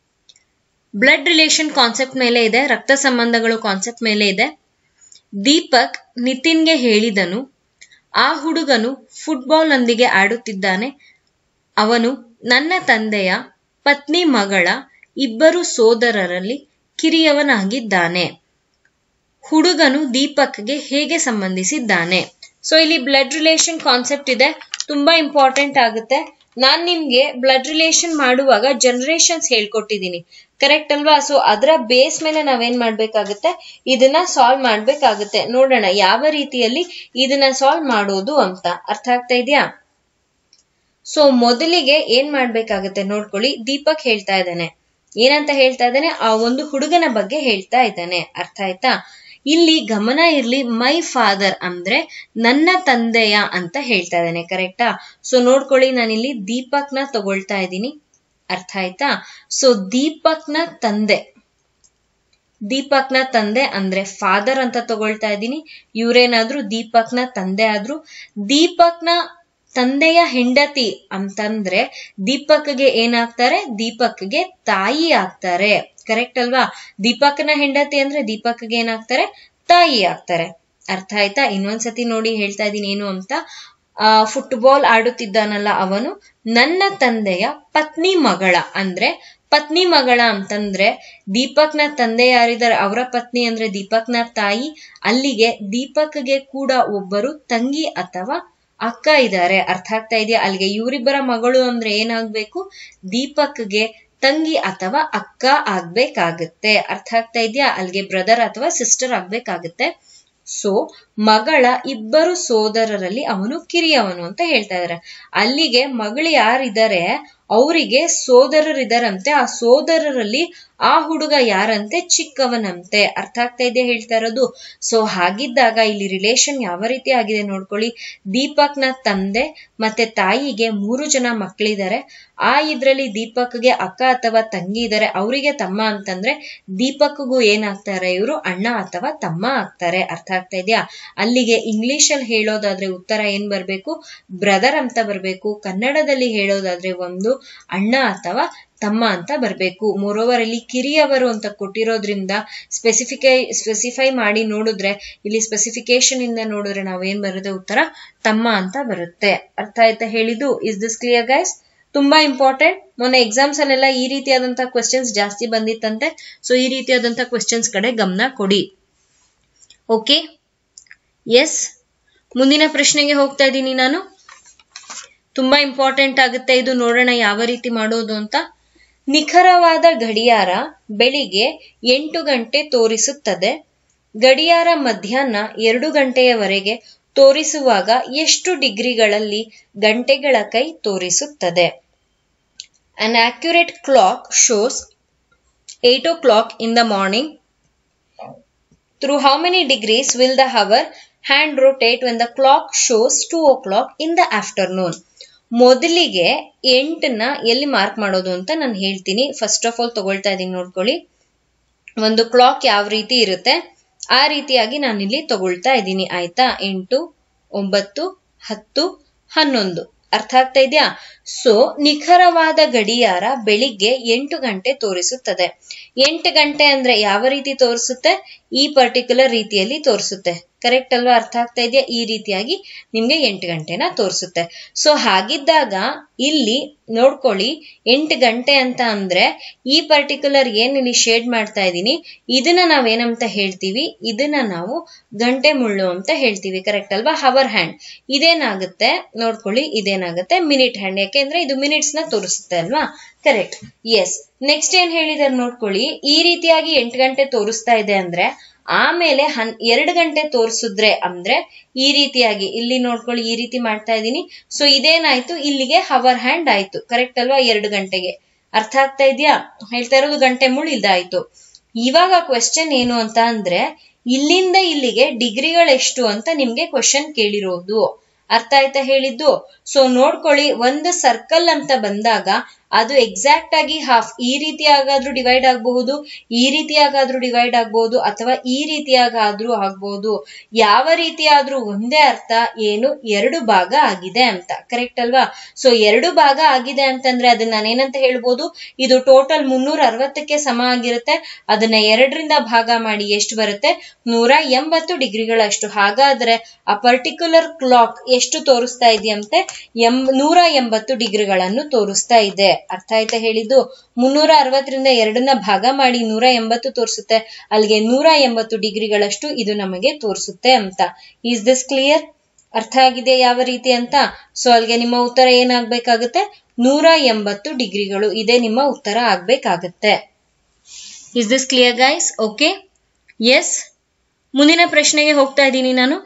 ಬ್ಲಡ್ ರಿಲೇಷನ್ ಕಾನ್ಸೆಪ್ಟ್ ಮೇಲೆ ಇದೆ ರಕ್ತ ಸಂಬಂಧಗಳು ಕಾನ್ಸೆಪ್ಟ್ ಮೇಲೆ ಇದೆ ದೀಪಕ್ ನಿತಿನ್ಗೆ ಹೇಳಿದನು ಆ ಹುಡುಗನು ಫುಟ್ಬಾಲ್ ನೊಂದಿಗೆ ಆಡುತ್ತಿದ್ದಾನೆ ಅವನು ನನ್ನ ತಂದೆಯ ಪತ್ನಿ ಮಗಳ ಇಬ್ಬರು ಸೋದರರಲ್ಲಿ ಕಿರಿಯವನಾಗಿದ್ದಾನೆ ಹುಡುಗನು ದೀಪಕ್ಗೆ ಹೇಗೆ ಸಂಬಂಧಿಸಿದ್ದಾನೆ ಸೊ ಇಲ್ಲಿ ಬ್ಲಡ್ ರಿಲೇಷನ್ ಕಾನ್ಸೆಪ್ಟ್ ಇದೆ ತುಂಬಾ ಇಂಪಾರ್ಟೆಂಟ್ ಆಗುತ್ತೆ ನಾನ್ ನಿಮ್ಗೆ ಬ್ಲಡ್ ರಿಲೇಷನ್ ಮಾಡುವಾಗ ಜನರೇಷನ್ಸ್ ಹೇಳ್ಕೊಟ್ಟಿದ್ದೀನಿ ಕರೆಕ್ಟ್ ಅಲ್ವಾ ಸೊ ಅದರ ಬೇಸ್ ಮೇಲೆ ನಾವೇನ್ ಮಾಡ್ಬೇಕಾಗುತ್ತೆ ಇದನ್ನ ಸಾಲ್ವ್ ಮಾಡ್ಬೇಕಾಗುತ್ತೆ ನೋಡೋಣ ಯಾವ ರೀತಿಯಲ್ಲಿ ಇದನ್ನ ಸಾಲ್ವ್ ಮಾಡೋದು ಅಂತ ಅರ್ಥ ಆಗ್ತಾ ಇದೆಯಾ ಸೊ ಮೊದಲಿಗೆ ಏನ್ ಮಾಡ್ಬೇಕಾಗತ್ತೆ ನೋಡ್ಕೊಳ್ಳಿ ದೀಪಕ್ ಹೇಳ್ತಾ ಇದ್ದಾನೆ ಏನಂತ ಹೇಳ್ತಾ ಇದ್ದಾನೆ ಆ ಒಂದು ಹುಡುಗನ ಬಗ್ಗೆ ಹೇಳ್ತಾ ಇದ್ದಾನೆ ಅರ್ಥ ಆಯ್ತಾ ಇಲ್ಲಿ ಗಮನ ಇರ್ಲಿ ಮೈ ಫಾದರ್ ಅಂದ್ರೆ ನನ್ನ ತಂದೆಯ ಅಂತ ಹೇಳ್ತಾ ಇದ್ದಾನೆ ಕರೆಕ್ಟಾ ಸೊ ನೋಡ್ಕೊಳ್ಳಿ ನಾನಿಲ್ಲಿ ದೀಪಕ್ನ ತಗೊಳ್ತಾ ಇದ್ದೀನಿ ಅರ್ಥ ಆಯ್ತಾ ಸೊ ದೀಪಕ್ನ ತಂದೆ ದೀಪಕ್ನ ತಂದೆ ಅಂದ್ರೆ ಫಾದರ್ ಅಂತ ತಗೊಳ್ತಾ ಇದ್ದೀನಿ ಇವ್ರೇನಾದ್ರೂ ದೀಪಕ್ನ ತಂದೆ ಆದ್ರು ದೀಪಕ್ನ ತಂದೆಯ ಹೆಂಡತಿ ಅಂತಂದ್ರೆ ದೀಪಕ್ಗೆ ಏನಾಗ್ತಾರೆ ದೀಪಕ್ಗೆ ತಾಯಿ ಆಗ್ತಾರೆ ಕರೆಕ್ಟ್ ಅಲ್ವಾ ದೀಪಕ್ನ ಹೆಂಡತಿ ಅಂದ್ರೆ ದೀಪಕ್ಗೆ ಏನಾಗ್ತಾರೆ ತಾಯಿ ಆಗ್ತಾರೆ ಅರ್ಥ ಆಯ್ತಾ ಇನ್ನೊಂದ್ಸತಿ ನೋಡಿ ಹೇಳ್ತಾ ಇದೀನಿ ಏನು ಅಂತ ಆ ಫುಟ್ಬಾಲ್ ಆಡುತ್ತಿದ್ದಾನಲ್ಲ ಅವನು ನನ್ನ ತಂದೆಯ ಪತ್ನಿ ಮಗಳ ಅಂದ್ರೆ ಪತ್ನಿ ಮಗಳ ಅಂತಂದ್ರೆ ದೀಪಕ್ನ ತಂದೆ ಯಾರಿದ್ದಾರೆ ಅವರ ಪತ್ನಿ ಅಂದ್ರೆ ದೀಪಕ್ನ ತಾಯಿ ಅಲ್ಲಿಗೆ ದೀಪಕ್ಗೆ ಕೂಡ ಒಬ್ಬರು ತಂಗಿ ಅಥವಾ ಅಕ್ಕ ಇದ್ದಾರೆ ಅರ್ಥ ಆಗ್ತಾ ಇದೆಯಾ ಅಲ್ಲಿಗೆ ಇವರಿಬ್ಬರ ಮಗಳು ಅಂದ್ರೆ ಏನಾಗ್ಬೇಕು ದೀಪಕ್ಗೆ ತಂಗಿ ಅಥವಾ ಅಕ್ಕ ಆಗ್ಬೇಕಾಗತ್ತೆ ಅರ್ಥ ಆಗ್ತಾ ಇದೆಯಾ ಅಲ್ಲಿಗೆ ಬ್ರದರ್ ಅಥವಾ ಸಿಸ್ಟರ್ ಆಗ್ಬೇಕಾಗತ್ತೆ ಸೊ ಮಗಳ ಇಬ್ಬರು ಸೋದರರಲ್ಲಿ ಅವನು ಕಿರಿಯವನು ಅಂತ ಹೇಳ್ತಾ ಇದಾರೆ ಅಲ್ಲಿಗೆ ಮಗಳು ಯಾರಿದ್ದಾರೆ ಅವರಿಗೆ ಸೋದರರಿದಾರಂತೆ ಆ ಸೋದರರಲ್ಲಿ ಆ ಹುಡುಗ ಯಾರಂತೆ ಚಿಕ್ಕವನಂತೆ ಅರ್ಥ ಆಗ್ತಾ ಇದೆಯಾ ಹೇಳ್ತಾ ಇರೋದು ಸೊ ಹಾಗಿದ್ದಾಗ ಇಲ್ಲಿ ರಿಲೇಶನ್ ಯಾವ ರೀತಿ ಆಗಿದೆ ನೋಡ್ಕೊಳ್ಳಿ ದೀಪಕ್ನ ತಂದೆ ಮತ್ತೆ ತಾಯಿಗೆ ಮೂರು ಜನ ಮಕ್ಕಳಿದ್ದಾರೆ ಆ ಇದ್ರಲ್ಲಿ ದೀಪಕ್ಗೆ ಅಕ್ಕ ಅಥವಾ ತಂಗಿ ಇದ್ದಾರೆ ಅವರಿಗೆ ತಮ್ಮ ಅಂತಂದ್ರೆ ದೀಪಕ್ಗೂ ಏನಾಗ್ತಾರೆ ಇವರು ಅಣ್ಣ ಅಥವಾ ತಮ್ಮ ಆಗ್ತಾರೆ ಅರ್ಥ ಆಗ್ತಾ ಇದೆಯಾ ಅಲ್ಲಿಗೆ ಇಂಗ್ಲಿಷ್ ಅಲ್ಲಿ ಹೇಳೋದಾದ್ರೆ ಉತ್ತರ ಏನ್ ಬರ್ಬೇಕು ಬ್ರದರ್ ಅಂತ ಬರ್ಬೇಕು ಕನ್ನಡದಲ್ಲಿ ಹೇಳೋದಾದ್ರೆ ಒಂದು ಅಣ್ಣ ಅಥವಾ ತಮ್ಮ ಅಂತ ಬರ್ಬೇಕು ಮೋರೋವರ್ ಇಲ್ಲಿ ಕಿರಿಯವರು ಅಂತ ಕೊಟ್ಟಿರೋದ್ರಿಂದ ಸ್ಪೆಸಿಫಿಕೈ ಸ್ಪೆಸಿಫೈ ಮಾಡಿ ನೋಡಿದ್ರೆ ಇಲ್ಲಿ ಸ್ಪೆಸಿಫಿಕೇಶನ್ ಇಂದ ನೋಡಿದ್ರೆ ನಾವೇನ್ ಬರುತ್ತೆ ಉತ್ತರ ತಮ್ಮ ಅಂತ ಬರುತ್ತೆ ಅರ್ಥ ಆಯ್ತಾ ಹೇಳಿದ್ದು ಇಸ್ ದಿಸ್ ಕ್ಲಿಯರ್ ಗೈಸ್ ತುಂಬಾ ಇಂಪಾರ್ಟೆಂಟ್ ಮೊನ್ನೆ ಎಕ್ಸಾಮ್ಸ್ ಅಲ್ಲೆಲ್ಲ ಈ ರೀತಿಯಾದಂತಹ ಕ್ವೆಶನ್ಸ್ ಜಾಸ್ತಿ ಬಂದಿತ್ತಂತೆ ಸೊ ಈ ರೀತಿಯಾದಂತಹ ಕ್ವೆಶನ್ಸ್ ಕಡೆ ಗಮನ ಕೊಡಿ ಓಕೆ ಎಸ್ ಮುಂದಿನ ಪ್ರಶ್ನೆಗೆ ಹೋಗ್ತಾ ಇದ್ದೀನಿ ನಾನು ತುಂಬಾ ಇಂಪಾರ್ಟೆಂಟ್ ಆಗುತ್ತೆ ಇದು ನೋಡೋಣ ಯಾವ ರೀತಿ ಮಾಡೋದು ಅಂತ ನಿಖರವಾದ ಗಡಿಯಾರ ಬೆಳಿಗ್ಗೆ ಎಂಟು ಗಂಟೆ ತೋರಿಸುತ್ತದೆ ಗಡಿಯಾರ ಮಧ್ಯಾಹ್ನ ಎರಡು ಗಂಟೆಯವರೆಗೆ ತೋರಿಸುವಾಗ ಎಷ್ಟು ಡಿಗ್ರಿಗಳಲ್ಲಿ ಗಂಟೆಗಳ ಕೈ ತೋರಿಸುತ್ತದೆ an accurate clock shows eight o'clock in the morning through how many degrees will the hour hand rotate when the clock shows two o'clock in the afternoon ಮೊದಲಿಗೆ ಎಂಟನ್ನ ಎಲ್ಲಿ ಮಾರ್ಕ್ ಮಾಡೋದು ಅಂತ ನಾನು ಹೇಳ್ತೀನಿ ಫಸ್ಟ್ ಆಫ್ ಆಲ್ ತಗೊಳ್ತಾ ಇದ್ದೀನಿ ನೋಡ್ಕೊಳ್ಳಿ ಒಂದು ಕ್ಲಾಕ್ ಯಾವ ರೀತಿ ಇರುತ್ತೆ ಆ ರೀತಿಯಾಗಿ ನಾನಿಲ್ಲಿ ತಗೊಳ್ತಾ ಇದ್ದೀನಿ ಆಯ್ತಾ ಎಂಟು ಒಂಬತ್ತು ಹತ್ತು ಹನ್ನೊಂದು ಅರ್ಥ ಆಗ್ತಾ ಇದೆಯಾ ಸೊ ನಿಖರವಾದ ಗಡಿಯಾರ ಬೆಳಿಗ್ಗೆ ಎಂಟು ಗಂಟೆ ತೋರಿಸುತ್ತದೆ ಎಂಟು ಗಂಟೆ ಅಂದ್ರೆ ಯಾವ ರೀತಿ ತೋರಿಸುತ್ತೆ ಈ ಪರ್ಟಿಕ್ಯುಲರ್ ರೀತಿಯಲ್ಲಿ ತೋರಿಸುತ್ತೆ ಕರೆಕ್ಟ್ ಅಲ್ವಾ ಅರ್ಥ ಆಗ್ತಾ ಇದೆಯಾ ಈ ರೀತಿಯಾಗಿ ನಿಮ್ಗೆ ಎಂಟು ಗಂಟೆನ ತೋರಿಸುತ್ತೆ ಸೊ ಹಾಗಿದ್ದಾಗ ಇಲ್ಲಿ ನೋಡ್ಕೊಳ್ಳಿ ಎಂಟು ಗಂಟೆ ಅಂತ ಅಂದ್ರೆ ಈ ಪರ್ಟಿಕ್ಯುಲರ್ ಏನ್ ಇಲ್ಲಿ ಶೇಡ್ ಮಾಡ್ತಾ ಇದ್ದೀನಿ ಇದನ್ನ ನಾವೇನಂತ ಹೇಳ್ತೀವಿ ಇದನ್ನ ನಾವು ಗಂಟೆ ಮುಳ್ಳು ಅಂತ ಹೇಳ್ತೀವಿ ಕರೆಕ್ಟ್ ಅಲ್ವಾ ಹವರ್ ಹ್ಯಾಂಡ್ ಇದೇನಾಗುತ್ತೆ ನೋಡ್ಕೊಳ್ಳಿ ಇದೇನಾಗುತ್ತೆ ಮಿನಿಟ್ ಹ್ಯಾಂಡ್ ಯಾಕೆಂದ್ರೆ ಇದು ಮಿನಿಟ್ಸ್ ನ ತೋರಿಸುತ್ತೆ ಅಲ್ವಾ ಕರೆಕ್ಟ್ ಎಸ್ ನೆಕ್ಸ್ಟ್ ಏನ್ ಹೇಳಿದಾರೆ ನೋಡ್ಕೊಳ್ಳಿ ಈ ರೀತಿಯಾಗಿ ಎಂಟು ಗಂಟೆ ತೋರಿಸ್ತಾ ಇದೆ ಅಂದ್ರೆ ಆಮೇಲೆ ಹನ್ ಎರಡು ಗಂಟೆ ತೋರಿಸಿದ್ರೆ ಅಂದ್ರೆ ಈ ರೀತಿಯಾಗಿ ಇಲ್ಲಿ ನೋಡ್ಕೊಳ್ಳಿ ಈ ರೀತಿ ಮಾಡ್ತಾ ಇದ್ದೀನಿ ಸೊ ಇದೇನಾಯ್ತು ಇಲ್ಲಿಗೆ ಹವರ್ ಹ್ಯಾಂಡ್ ಆಯ್ತು ಕರೆಕ್ಟ್ ಅಲ್ವಾ ಎರಡು ಗಂಟೆಗೆ ಅರ್ಥ ಆಗ್ತಾ ಇದೆಯಾ ಹೇಳ್ತಾ ಇರೋದು ಗಂಟೆ ಮುಳ್ಳು ಇದಾಯ್ತು ಇವಾಗ ಕ್ವೆಶ್ಚನ್ ಏನು ಅಂತ ಅಂದ್ರೆ ಇಲ್ಲಿಂದ ಇಲ್ಲಿಗೆ ಡಿಗ್ರಿಗಳೆಷ್ಟು ಅಂತ ನಿಮ್ಗೆ ಕ್ವಶನ್ ಕೇಳಿರೋದು ಅರ್ಥ ಆಯ್ತಾ ಹೇಳಿದ್ದು ಸೊ ನೋಡ್ಕೊಳ್ಳಿ ಒಂದು ಸರ್ಕಲ್ ಅಂತ ಬಂದಾಗ ಅದು ಎಕ್ಸಾಕ್ಟ್ ಆಗಿ ಹಾಫ್ ಈ ರೀತಿಯಾಗಾದ್ರೂ ಡಿವೈಡ್ ಆಗಬಹುದು ಈ ರೀತಿಯಾಗಾದ್ರೂ ಡಿವೈಡ್ ಆಗಬಹುದು ಅಥವಾ ಈ ರೀತಿಯಾಗಾದ್ರೂ ಆಗ್ಬಹುದು ಯಾವ ರೀತಿಯಾದ್ರೂ ಒಂದೇ ಅರ್ಥ ಏನು ಎರಡು ಭಾಗ ಆಗಿದೆ ಅಂತ ಕರೆಕ್ಟ್ ಅಲ್ವಾ ಸೊ ಎರಡು ಭಾಗ ಆಗಿದೆ ಅಂತಂದ್ರೆ ಅದನ್ನ ನಾನೇನಂತ ಹೇಳ್ಬೋದು ಇದು ಟೋಟಲ್ ಮುನ್ನೂರ ಅರವತ್ತಕ್ಕೆ ಸಮ ಆಗಿರುತ್ತೆ ಅದನ್ನ ಎರಡರಿಂದ ಭಾಗ ಮಾಡಿ ಎಷ್ಟು ಬರುತ್ತೆ ನೂರ ಎಂಬತ್ತು ಡಿಗ್ರಿಗಳಷ್ಟು ಹಾಗಾದ್ರೆ ಆ ಪರ್ಟಿಕ್ಯುಲರ್ ಕ್ಲಾಕ್ ಎಷ್ಟು ತೋರಿಸ್ತಾ ಇದೆಯಂತೆ ಎಂ ನೂರ ಎಂಬತ್ತು ಡಿಗ್ರಿಗಳನ್ನು ತೋರಿಸ್ತಾ ಇದೆ ಅರ್ಥ ಆಯ್ತಾ ಹೇಳಿದ್ದು ಮುನ್ನೂರ ಅರವತ್ತರಿಂದ ಎರಡನ್ನ ಭಾಗ ಮಾಡಿ ನೂರ ಎಂಬತ್ತು ತೋರಿಸುತ್ತೆ ಅಲ್ಲಿಗೆ ನೂರ ಎಂಬತ್ತು ಡಿಗ್ರಿಗಳಷ್ಟು ಇದು ನಮಗೆ ತೋರಿಸುತ್ತೆ ಅಂತ ಈಸ್ ದಿಸ್ ಕ್ಲಿಯರ್ ಅರ್ಥ ಆಗಿದೆ ಯಾವ ರೀತಿ ಅಂತ ಸೊ ಅಲ್ಲಿಗೆ ನಿಮ್ಮ ಉತ್ತರ ಏನಾಗ್ಬೇಕಾಗುತ್ತೆ ನೂರ ಎಂಬತ್ತು ಡಿಗ್ರಿಗಳು ಇದೇ ನಿಮ್ಮ ಉತ್ತರ ಆಗ್ಬೇಕಾಗತ್ತೆ is this clear guys okay yes ಮುಂದಿನ ಪ್ರಶ್ನೆಗೆ ಹೋಗ್ತಾ ಇದ್ದೀನಿ ನಾನು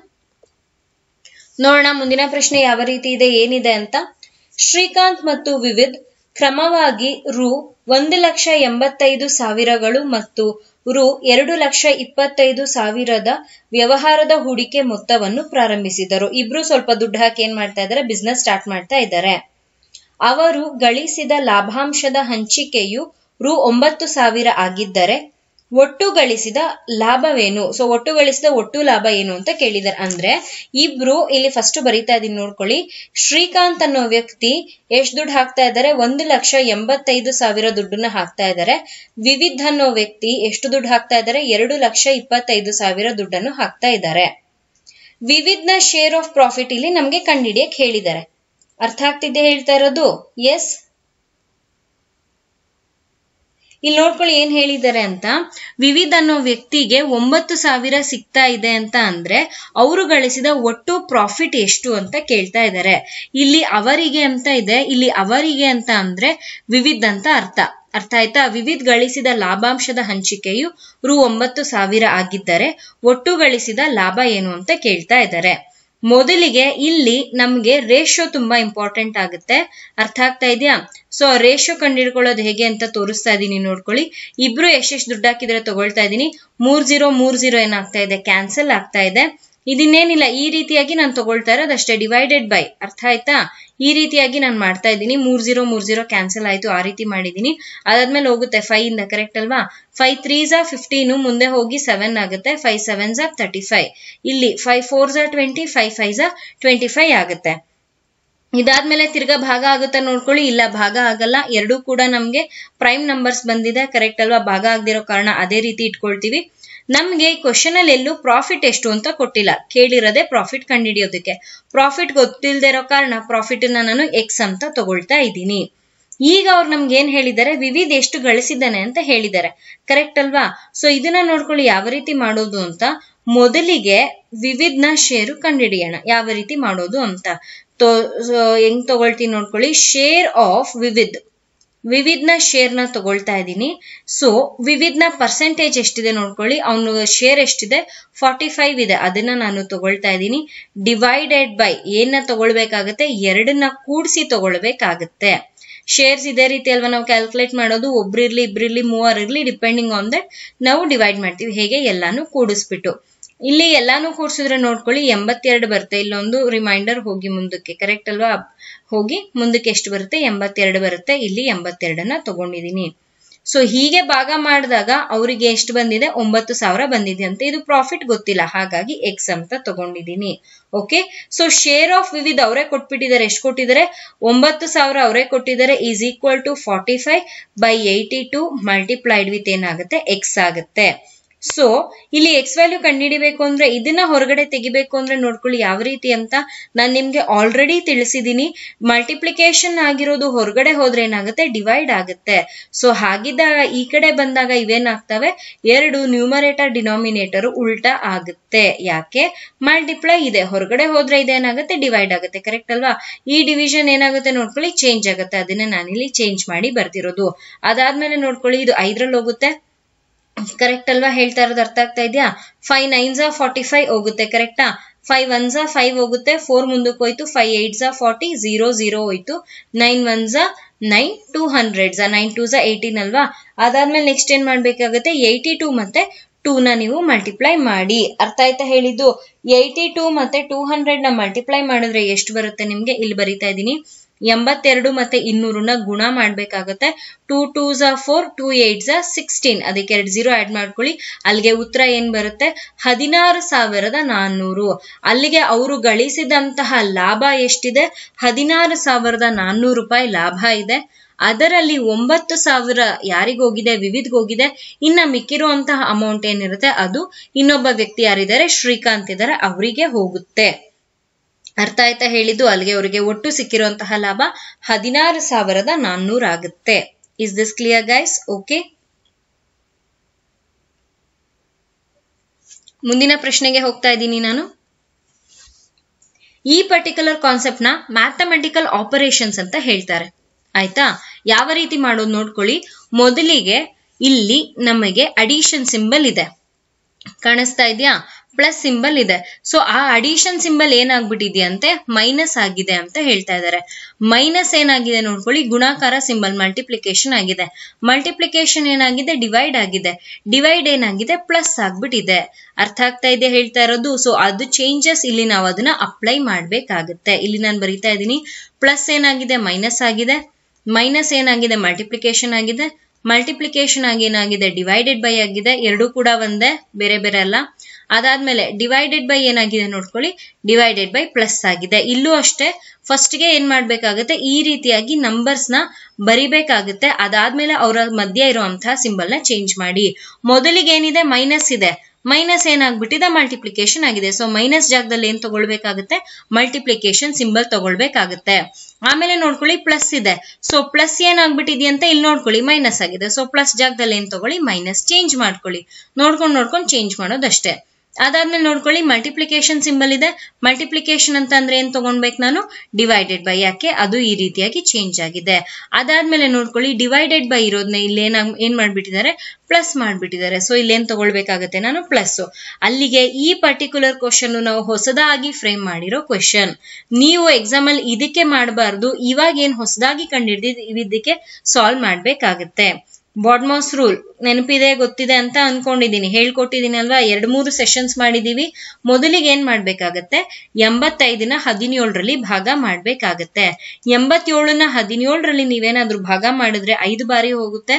ನೋಡೋಣ ಮುಂದಿನ ಪ್ರಶ್ನೆ ಯಾವ ರೀತಿ ಇದೆ ಏನಿದೆ ಅಂತ ಶ್ರೀಕಾಂತ್ ಮತ್ತು ವಿವಿಧ್ ಕ್ರಮವಾಗಿ ರು ಒಂದು ಲಕ್ಷ ಎಂಬತ್ತೈದು ಸಾವಿರಗಳು ಮತ್ತು ರು ಎರಡು ಲಕ್ಷ ಇಪ್ಪತ್ತೈದು ಸಾವಿರದ ವ್ಯವಹಾರದ ಹೂಡಿಕೆ ಮೊತ್ತವನ್ನು ಪ್ರಾರಂಭಿಸಿದರು ಇಬ್ರು ಸ್ವಲ್ಪ ದುಡ್ಡು ಹಾಕಿ ಏನ್ ಮಾಡ್ತಾ ಇದ್ದಾರೆ ಬಿಸ್ನೆಸ್ ಸ್ಟಾರ್ಟ್ ಮಾಡ್ತಾ ಇದ್ದಾರೆ ಅವರು ಗಳಿಸಿದ ಲಾಭಾಂಶದ ಹಂಚಿಕೆಯು ರು ಒಂಬತ್ತು ಸಾವಿರ ಆಗಿದ್ದರೆ ಒಟ್ಟು ಗಳಿಸಿದ ಲಾಭವೇನು ಸೊ ಒಟ್ಟು ಗಳಿಸಿದ ಒಟ್ಟು ಲಾಭ ಏನು ಅಂತ ಕೇಳಿದಾರೆ ಅಂದ್ರೆ ಇಬ್ರು ಇಲ್ಲಿ ಫಸ್ಟ್ ಬರೀತಾ ಇದೀನಿ ನೋಡ್ಕೊಳ್ಳಿ ಶ್ರೀಕಾಂತ್ ಅನ್ನೋ ವ್ಯಕ್ತಿ ಎಷ್ಟು ದುಡ್ಡು ಹಾಕ್ತಾ ಇದ್ದಾರೆ ಒಂದು ಲಕ್ಷ ಎಂಬತ್ತೈದು ಸಾವಿರ ದುಡ್ಡನ್ನ ಹಾಕ್ತಾ ಇದ್ದಾರೆ ವಿವಿಧ್ ಅನ್ನೋ ವ್ಯಕ್ತಿ ಎಷ್ಟು ದುಡ್ಡು ಹಾಕ್ತಾ ಇದ್ದಾರೆ ಎರಡು ಲಕ್ಷ ಇಪ್ಪತ್ತೈದು ಸಾವಿರ ದುಡ್ಡನ್ನು ಹಾಕ್ತಾ ಇದ್ದಾರೆ ವಿವಿಧ್ ನ ಶೇರ್ ಆಫ್ ಪ್ರಾಫಿಟ್ ಇಲ್ಲಿ ನಮ್ಗೆ ಕಂಡಿಡಿಯಕ್ ಹೇಳಿದ್ದಾರೆ ಅರ್ಥ ಆಗ್ತಿದೆ ಹೇಳ್ತಾ ಇರೋದು ಎಸ್ ಇಲ್ಲಿ ನೋಡ್ಕೊಳ್ಳಿ ಏನ್ ಹೇಳಿದ್ದಾರೆ ಅಂತ ವಿವಿಧ ಅನ್ನೋ ವ್ಯಕ್ತಿಗೆ ಒಂಬತ್ತು ಸಾವಿರ ಸಿಗ್ತಾ ಇದೆ ಅಂತ ಅಂದ್ರೆ ಅವರು ಗಳಿಸಿದ ಒಟ್ಟು ಪ್ರಾಫಿಟ್ ಎಷ್ಟು ಅಂತ ಕೇಳ್ತಾ ಇದ್ದಾರೆ ಇಲ್ಲಿ ಅವರಿಗೆ ಅಂತ ಇದೆ ಇಲ್ಲಿ ಅವರಿಗೆ ಅಂತ ಅಂದ್ರೆ ವಿವಿಧ ಅಂತ ಅರ್ಥ ಅರ್ಥ ಆಯ್ತಾ ವಿವಿಧ್ ಗಳಿಸಿದ ಲಾಭಾಂಶದ ಹಂಚಿಕೆಯು ರು ಒಂಬತ್ತು ಸಾವಿರ ಆಗಿದ್ದರೆ ಒಟ್ಟು ಗಳಿಸಿದ ಲಾಭ ಏನು ಅಂತ ಕೇಳ್ತಾ ಇದ್ದಾರೆ ಮೊದಲಿಗೆ ಇಲ್ಲಿ ನಮ್ಗೆ ರೇಷಿಯೋ ತುಂಬಾ ಇಂಪಾರ್ಟೆಂಟ್ ಆಗುತ್ತೆ ಅರ್ಥ ಆಗ್ತಾ ಇದೆಯಾ ಸೊ ರೇಷಿಯೋ ಕಂಡುಹಿಡ್ಕೊಳ್ಳೋದು ಹೇಗೆ ಅಂತ ತೋರಿಸ್ತಾ ಇದೀನಿ ನೋಡ್ಕೊಳ್ಳಿ ಇಬ್ರು ಎಷ್ಟೆಷ್ಟು ದುಡ್ಡು ಹಾಕಿದ್ರೆ ತಗೊಳ್ತಾ ಇದೀನಿ ಮೂರ್ ಜೀರೋ ಮೂರ್ ಜೀರೋ ಏನಾಗ್ತಾ ಇದೆ ಕ್ಯಾನ್ಸಲ್ ಆಗ್ತಾ ಇದೆ ಇದನ್ನೇನಿಲ್ಲ ಈ ರೀತಿಯಾಗಿ ನಾನು ತಗೊಳ್ತಾ ಇರೋದು ಅಷ್ಟೇ ಡಿವೈಡೆಡ್ ಬೈ ಅರ್ಥ ಆಯ್ತಾ ಈ ರೀತಿಯಾಗಿ ನಾನು ಮಾಡ್ತಾ ಇದ್ದೀನಿ ಮೂರ್ ಜೀರೋ ಮೂರ್ ಜೀರೋ ಕ್ಯಾನ್ಸಲ್ ಆಯ್ತು ಆ ರೀತಿ ಮಾಡಿದೀನಿ ಅದಾದ್ಮೇಲೆ ಹೋಗುತ್ತೆ ಫೈವ್ ಇಂದ ಕರೆಕ್ಟ್ ಅಲ್ವಾ ಫೈವ್ ತ್ರೀ ಝಾ ಫಿಫ್ಟೀನು ಮುಂದೆ ಹೋಗಿ ಸೆವೆನ್ ಆಗುತ್ತೆ ಫೈವ್ ಸೆವೆನ್ ಝಾ ತರ್ಟಿ ಫೈವ್ ಇಲ್ಲಿ ಫೈವ್ ಫೋರ್ ಝಾ ಟ್ವೆಂಟಿ ಫೈವ್ ಫೈವ್ ಝಾ ಟ್ವೆಂಟಿ ಫೈವ್ ಆಗುತ್ತೆ ಇದಾದ್ಮೇಲೆ ತಿರ್ಗಾ ಭಾಗ ಆಗುತ್ತಾ ನೋಡ್ಕೊಳ್ಳಿ ಇಲ್ಲ ಭಾಗ ಆಗಲ್ಲ ಎರಡೂ ಕೂಡ ನಮ್ಗೆ ಪ್ರೈಮ್ ನಂಬರ್ಸ್ ಬಂದಿದೆ ಕರೆಕ್ಟ್ ಅಲ್ವಾ ಭಾಗ ಆಗದಿರೋ ಕಾರಣ ಅದೇ ರೀತಿ ಇಟ್ಕೊಳ್ತೀವಿ ನಮ್ಗೆ ಕ್ವಶನ್ ಅಲ್ಲಿ ಎಲ್ಲೂ ಪ್ರಾಫಿಟ್ ಎಷ್ಟು ಅಂತ ಕೊಟ್ಟಿಲ್ಲ ಕೇಳಿರೋದೆ ಪ್ರಾಫಿಟ್ ಕಂಡುಹಿಡಿಯೋದಕ್ಕೆ ಪ್ರಾಫಿಟ್ ಗೊತ್ತಿಲ್ಲದೆ ಇರೋ ಕಾರಣ ಪ್ರಾಫಿಟ್ ನಾನು ಎಕ್ಸ್ ಅಂತ ತಗೊಳ್ತಾ ಇದ್ದೀನಿ ಈಗ ಅವ್ರು ನಮ್ಗೆ ಏನ್ ಹೇಳಿದ್ದಾರೆ ವಿವಿಧ ಎಷ್ಟು ಗಳಿಸಿದ್ದಾನೆ ಅಂತ ಹೇಳಿದ್ದಾರೆ ಕರೆಕ್ಟ್ ಅಲ್ವಾ ಸೊ ಇದನ್ನ ನೋಡ್ಕೊಳ್ಳಿ ಯಾವ ರೀತಿ ಮಾಡೋದು ಅಂತ ಮೊದಲಿಗೆ ವಿವಿಧ್ನ ಶೇರು ಕಂಡುಹಿಡಿಯೋಣ ಯಾವ ರೀತಿ ಮಾಡೋದು ಅಂತ ಹೆಂಗ್ ತಗೊಳ್ತೀನಿ ನೋಡ್ಕೊಳ್ಳಿ ಶೇರ್ ಆಫ್ ವಿವಿಧ್ ವಿವಿಧ್ನ ಶೇರ್ ನ ತಗೊಳ್ತಾ ಇದ್ದೀನಿ ಸೊ ವಿವಿಧ್ನ ಪರ್ಸೆಂಟೇಜ್ ಎಷ್ಟಿದೆ ನೋಡ್ಕೊಳ್ಳಿ ಅವನು ಶೇರ್ ಎಷ್ಟಿದೆ ಫಾರ್ಟಿ ಫೈವ್ ಇದೆ ಅದನ್ನ ನಾನು ತಗೊಳ್ತಾ ಇದ್ದೀನಿ ಡಿವೈಡೆಡ್ ಬೈ ಏನ ತಗೊಳ್ಬೇಕಾಗತ್ತೆ ಎರಡನ್ನ ಕೂಡಿಸಿ ತಗೊಳ್ಬೇಕಾಗತ್ತೆ ಶೇರ್ಸ್ ಇದೇ ರೀತಿ ಅಲ್ವಾ ನಾವು ಕ್ಯಾಲ್ಕುಲೇಟ್ ಮಾಡೋದು ಒಬ್ರಿರ್ಲಿ ಇಬ್ರಿರ್ಲಿ ಮೂವರ್ ಇರ್ಲಿ ಡಿಪೆಂಡಿಂಗ್ ಆನ್ ದಟ್ ನಾವು ಡಿವೈಡ್ ಮಾಡ್ತೀವಿ ಹೇಗೆ ಎಲ್ಲಾನು ಕೂಡಿಸ್ಬಿಟ್ಟು ಇಲ್ಲಿ ಎಲ್ಲಾನು ಕೂಡ್ಸಿದ್ರೆ ನೋಡ್ಕೊಳ್ಳಿ ಎಂಬತ್ತೆರಡು ಬರುತ್ತೆ ಇಲ್ಲೊಂದು ರಿಮೈಂಡರ್ ಹೋಗಿ ಮುಂದಕ್ಕೆ ಕರೆಕ್ಟ್ ಅಲ್ವಾ ಹೋಗಿ ಮುಂದಕ್ಕೆ ಎಷ್ಟು ಬರುತ್ತೆ ಎಂಬತ್ತೆರಡು ಬರುತ್ತೆ ಇಲ್ಲಿ ಎಂಬತ್ತೆರಡನ್ನ ತಗೊಂಡಿದೀನಿ ಸೊ ಹೀಗೆ ಭಾಗ ಮಾಡಿದಾಗ ಅವರಿಗೆ ಎಷ್ಟು ಬಂದಿದೆ ಒಂಬತ್ತು ಸಾವಿರ ಬಂದಿದೆ ಅಂತ ಇದು ಪ್ರಾಫಿಟ್ ಗೊತ್ತಿಲ್ಲ ಹಾಗಾಗಿ ಎಕ್ಸ್ ಅಂತ ತಗೊಂಡಿದೀನಿ okay so share of Vividha ಅವರೇ ಕೊಟ್ಬಿಟ್ಟಿದ್ದಾರೆ ಎಷ್ಟು ಕೊಟ್ಟಿದ್ದಾರೆ ಒಂಬತ್ತು ಸಾವಿರ ಅವರೇ ಕೊಟ್ಟಿದ್ದಾರೆ is equal to forty five by eighty two multiplied with ಏನಾಗುತ್ತೆ ಎಕ್ಸ್ ಆಗುತ್ತೆ ಸೊ ಇಲ್ಲಿ ಎಕ್ಸ್ ವ್ಯಾಲ್ಯೂ ಕಂಡುಹಿಡಿಬೇಕು ಅಂದ್ರೆ ಇದನ್ನ ಹೊರಗಡೆ ತೆಗಿಬೇಕು ಅಂದ್ರೆ ನೋಡ್ಕೊಳ್ಳಿ ಯಾವ ರೀತಿ ಅಂತ ನಾನು ನಿಮ್ಗೆ ಆಲ್ರೆಡಿ ತಿಳಿಸಿದೀನಿ ಮಲ್ಟಿಪ್ಲಿಕೇಶನ್ ಆಗಿರೋದು ಹೊರಗಡೆ ಹೋದ್ರೆ ಏನಾಗುತ್ತೆ ಡಿವೈಡ್ ಆಗುತ್ತೆ ಸೊ ಹಾಗಿದ್ದಾಗ ಈ ಕಡೆ ಬಂದಾಗ ಇವೇನಾಗ್ತವೆ ಎರಡು ನ್ಯೂಮರೇಟರ್ ಡಿನಾಮಿನೇಟರ್ ಉಲ್ಟಾ ಆಗುತ್ತೆ ಯಾಕೆ ಮಲ್ಟಿಪ್ಲೈ ಇದೆ ಹೊರಗಡೆ ಹೋದ್ರೆ ಇದೇನಾಗುತ್ತೆ ಡಿವೈಡ್ ಆಗುತ್ತೆ ಕರೆಕ್ಟ್ ಅಲ್ವಾ ಈ ಡಿವಿಷನ್ ಏನಾಗುತ್ತೆ ನೋಡ್ಕೊಳ್ಳಿ ಚೇಂಜ್ ಆಗುತ್ತೆ ಅದನ್ನ ನಾನಿಲ್ಲಿ ಚೇಂಜ್ ಮಾಡಿ ಬರ್ತಿರೋದು ಅದಾದ್ಮೇಲೆ ನೋಡ್ಕೊಳ್ಳಿ ಇದು ಐದ್ರಲ್ಲಿ ಹೋಗುತ್ತೆ ಕರೆಕ್ಟ್ ಅಲ್ವಾ ಹೇಳ್ತಾ ಇರೋದು ಅರ್ಥ ಆಗ್ತಾ ಇದೆಯಾ ಫೈವ್ ನೈನ್ ಝಾ ಫಾರ್ಟಿ ಫೈವ್ ಹೋಗುತ್ತೆ ಕರೆಕ್ಟಾ ಫೈವ್ ಒನ್ ಝಾ ಫೈವ್ ಹೋಗುತ್ತೆ ಫೋರ್ ಮುಂದಕ್ಕೆ ಹೋಯ್ತು ಫೈವ್ ಏಟ್ ಝಾ ಫಾರ್ಟಿ ಝೀರೋ ಝೀರೋ ಹೋಯ್ತು ನೈನ್ ಒನ್ ಝಾ ನೈನ್ ಟೂ ಹಂಡ್ರೆಡ್ ಝಾ ನೈನ್ ಟೂ ಝಾ ಏಯ್ಟೀನ್ ಅಲ್ವಾ ಅದಾದ್ಮೇಲೆ ನೆಕ್ಸ್ಟ್ ಏನ್ ಮಾಡ್ಬೇಕಾಗುತ್ತೆ ಏಯ್ಟಿ ಟೂ ಮತ್ತೆ ಟೂ ನ ನೀವು ಮಲ್ಟಿಪ್ಲೈ ಮಾಡಿ ಅರ್ಥ ಆಯ್ತಾ ಹೇಳಿದ್ದು ಏಯ್ಟಿ ಟೂ ಮತ್ತೆ ಟೂ ಹಂಡ್ರೆಡ್ ನ ಮಲ್ಟಿಪ್ಲೈ ಮಾಡಿದ್ರೆ ಎಷ್ಟು ಬರುತ್ತೆ ನಿಮ್ಗೆ ಇಲ್ಲಿ ಬರಿತಾ ಇದ್ದೀನಿ ಎಂಬತ್ತೆರಡು ಮತ್ತೆ ಇನ್ನೂರನ್ನ ಗುಣ ಮಾಡ್ಬೇಕಾಗತ್ತೆ ಟೂ ಟೂ ಝಾ ಫೋರ್ ಟೂ ಏಟ್ ಝಾ ಸಿಕ್ಸ್ಟೀನ್ ಅದಕ್ಕೆ ಎರಡು ಜೀರೋ ಆಡ್ ಮಾಡ್ಕೊಳ್ಳಿ ಅಲ್ಲಿಗೆ ಉತ್ತರ ಏನ್ ಬರುತ್ತೆ ಹದಿನಾರು ಸಾವಿರದ ನಾನ್ನೂರು ಅಲ್ಲಿಗೆ ಅವರು ಗಳಿಸಿದಂತಹ ಲಾಭ ಎಷ್ಟಿದೆ ಹದಿನಾರು ಸಾವಿರದ ನಾನ್ನೂರು ರೂಪಾಯಿ ಲಾಭ ಇದೆ ಅದರಲ್ಲಿ ಒಂಬತ್ತು ಸಾವಿರ ಯಾರಿಗೋಗಿದೆ ವಿವಿಧ್ಗೋಗಿದೆ ಇನ್ನ ಮಿಕ್ಕಿರುವಂತಹ ಅಮೌಂಟ್ ಏನಿರುತ್ತೆ ಅದು ಇನ್ನೊಬ್ಬ ವ್ಯಕ್ತಿ ಯಾರಿದ್ದಾರೆ ಶ್ರೀಕಾಂತ್ ಇದ್ದಾರೆ ಅವರಿಗೆ ಹೋಗುತ್ತೆ ಅರ್ಥ ಆಯ್ತಾ ಹೇಳಿದ್ದು ಅಲ್ಲಿಗೆ ಅವರಿಗೆ ಒಟ್ಟು ಸಿಕ್ಕಿರುವಂತಹ ಲಾಭ ಹದಿನಾರು ಸಾವಿರದ ನಾನ್ನೂರ ಆಗುತ್ತೆ is this clear guys okay ಮುಂದಿನ ಪ್ರಶ್ನೆಗೆ ಹೋಗ್ತಾ ಇದ್ದೀನಿ ನಾನು ಈ ಪರ್ಟಿಕ್ಯುಲರ್ ಕಾನ್ಸೆಪ್ಟ್ ನ ಮ್ಯಾಥಮೆಟಿಕಲ್ ಆಪರೇಷನ್ಸ್ ಅಂತ ಹೇಳ್ತಾರೆ ಆಯ್ತಾ ಯಾವ ರೀತಿ ಮಾಡೋದು ನೋಡ್ಕೊಳ್ಳಿ ಮೊದಲಿಗೆ ಇಲ್ಲಿ ನಮಗೆ ಅಡಿಷನ್ ಸಿಂಬಲ್ ಇದೆ ಕಾಣಿಸ್ತಾ ಇದೆಯಾ ಪ್ಲಸ್ ಸಿಂಬಲ್ ಇದೆ ಸೊ ಆ ಅಡಿಷನ್ ಸಿಂಬಲ್ ಏನಾಗ್ಬಿಟ್ಟಿದೆಯಂತೆ ಮೈನಸ್ ಆಗಿದೆ ಅಂತ ಹೇಳ್ತಾ ಇದ್ದಾರೆ ಮೈನಸ್ ಏನಾಗಿದೆ ನೋಡ್ಕೊಳ್ಳಿ ಗುಣಾಕಾರ ಸಿಂಬಲ್ ಮಲ್ಟಿಪ್ಲಿಕೇಶನ್ ಆಗಿದೆ ಮಲ್ಟಿಪ್ಲಿಕೇಶನ್ ಏನಾಗಿದೆ ಡಿವೈಡ್ ಆಗಿದೆ ಡಿವೈಡ್ ಏನಾಗಿದೆ ಪ್ಲಸ್ ಆಗ್ಬಿಟ್ಟಿದೆ ಅರ್ಥ ಆಗ್ತಾ ಇದೆ ಹೇಳ್ತಾ ಇರೋದು ಸೊ ಅದು ಚೇಂಜಸ್ ಇಲ್ಲಿ ನಾವು ಅದನ್ನ ಅಪ್ಲೈ ಮಾಡ್ಬೇಕಾಗುತ್ತೆ ಇಲ್ಲಿ ನಾನು ಬರಿತಾ ಇದ್ದೀನಿ ಪ್ಲಸ್ ಏನಾಗಿದೆ ಮೈನಸ್ ಆಗಿದೆ ಮೈನಸ್ ಏನಾಗಿದೆ ಮಲ್ಟಿಪ್ಲಿಕೇಶನ್ ಆಗಿದೆ ಮಲ್ಟಿಪ್ಲಿಕೇಶನ್ ಆಗಿ ಏನಾಗಿದೆ ಡಿವೈಡೆಡ್ ಬೈ ಆಗಿದೆ ಎರಡೂ ಕೂಡ ಒಂದೇ ಬೇರೆ ಬೇರೆ ಅಲ್ಲ ಅದಾದ್ಮೇಲೆ ಡಿವೈಡೆಡ್ ಬೈ ಏನಾಗಿದೆ ನೋಡ್ಕೊಳ್ಳಿ ಡಿವೈಡೆಡ್ ಬೈ ಪ್ಲಸ್ ಆಗಿದೆ ಇಲ್ಲೂ ಅಷ್ಟೇ ಫಸ್ಟ್ಗೆ ಏನ್ ಮಾಡ್ಬೇಕಾಗುತ್ತೆ ಈ ರೀತಿಯಾಗಿ ನಂಬರ್ಸ್ ನ ಬರಿಬೇಕಾಗುತ್ತೆ ಅದಾದ್ಮೇಲೆ ಅವರ ಮಧ್ಯ ಇರುವಂತಹ ಸಿಂಬಲ್ ನ ಚೇಂಜ್ ಮಾಡಿ ಮೊದಲಿಗೆ ಏನಿದೆ ಮೈನಸ್ ಇದೆ ಮೈನಸ್ ಏನಾಗ್ಬಿಟ್ಟಿದೆ ಮಲ್ಟಿಪ್ಲಿಕೇಶನ್ ಆಗಿದೆ ಸೊ ಮೈನಸ್ ಜಾಗದಲ್ಲಿ ಏನ್ ತಗೊಳ್ಬೇಕಾಗುತ್ತೆ ಮಲ್ಟಿಪ್ಲಿಕೇಶನ್ ಸಿಂಬಲ್ ತಗೊಳ್ಬೇಕಾಗುತ್ತೆ ಆಮೇಲೆ ನೋಡ್ಕೊಳ್ಳಿ ಪ್ಲಸ್ ಇದೆ ಸೊ ಪ್ಲಸ್ ಏನಾಗ್ಬಿಟ್ಟಿದೆಯಂತ ಇಲ್ಲಿ ನೋಡ್ಕೊಳ್ಳಿ ಮೈನಸ್ ಆಗಿದೆ ಸೊ ಪ್ಲಸ್ ಜಾಗದಲ್ಲಿ ಏನ್ ತಗೊಳ್ಳಿ ಮೈನಸ್ ಚೇಂಜ್ ಮಾಡ್ಕೊಳ್ಳಿ ನೋಡ್ಕೊಂಡು ನೋಡ್ಕೊಂಡು ಚೇಂಜ್ ಮಾಡೋದಷ್ಟೇ ಅದಾದ್ಮೇಲೆ ನೋಡ್ಕೊಳ್ಳಿ ಮಲ್ಟಿಪ್ಲಿಕೇಶನ್ ಸಿಂಬಲ್ ಇದೆ ಮಲ್ಟಿಪ್ಲಿಕೇಶನ್ ಅಂತ ಅಂದ್ರೆ ಏನ್ ತಗೊಂಡ್ಬೇಕು ನಾನು ಡಿವೈಡೆಡ್ ಬೈ ಯಾಕೆ ಅದು ಈ ರೀತಿಯಾಗಿ ಚೇಂಜ್ ಆಗಿದೆ ಅದಾದ್ಮೇಲೆ ನೋಡ್ಕೊಳ್ಳಿ ಡಿವೈಡೆಡ್ ಬೈ ಇರೋದನ್ನ ಇಲ್ಲಿ ಏನ್ ಏನ್ ಮಾಡ್ಬಿಟ್ಟಿದ್ದಾರೆ ಪ್ಲಸ್ ಮಾಡ್ಬಿಟ್ಟಿದ್ದಾರೆ ಸೊ ಇಲ್ಲೇನ್ ತಗೊಳ್ಬೇಕಾಗತ್ತೆ ನಾನು ಪ್ಲಸ್ ಅಲ್ಲಿಗೆ ಈ ಪರ್ಟಿಕ್ಯುಲರ್ ಕ್ವಶನ್ ನಾವು ಹೊಸದಾಗಿ ಫ್ರೇಮ್ ಮಾಡಿರೋ ಕ್ವಶನ್ ನೀವು ಎಕ್ಸಾಮ್ ಅಲ್ಲಿ ಇದಕ್ಕೆ ಮಾಡಬಾರ್ದು ಇವಾಗ ಏನ್ ಹೊಸದಾಗಿ ಕಂಡಿಡ್ದಿದ್ ಇದಕ್ಕೆ ಸಾಲ್ವ್ ಮಾಡ್ಬೇಕಾಗತ್ತೆ ಬಾಡ್ಮಾಸ್ ರೂಲ್ ನೆನಪಿದೆ ಗೊತ್ತಿದೆ ಅಂತ ಅನ್ಕೊಂಡಿದೀನಿ ಹೇಳ್ಕೊಟ್ಟಿದೀನಿ ಅಲ್ವಾ ಎರಡ್ ಮೂರು ಸೆಷನ್ಸ್ ಮಾಡಿದೀವಿ ಮೊದಲಿಗೆ ಏನ್ ಮಾಡ್ಬೇಕಾಗತ್ತೆ ಎಂಬತ್ತೈದನ ಹದಿನೇಳರಲ್ಲಿ ಭಾಗ ಮಾಡ್ಬೇಕಾಗತ್ತೆ ಎಂಬತ್ತೇಳನ ಹದಿನೇಳರಲ್ಲಿ ನೀವೇನಾದ್ರೂ ಭಾಗ ಮಾಡಿದ್ರೆ ಐದು ಬಾರಿ ಹೋಗುತ್ತೆ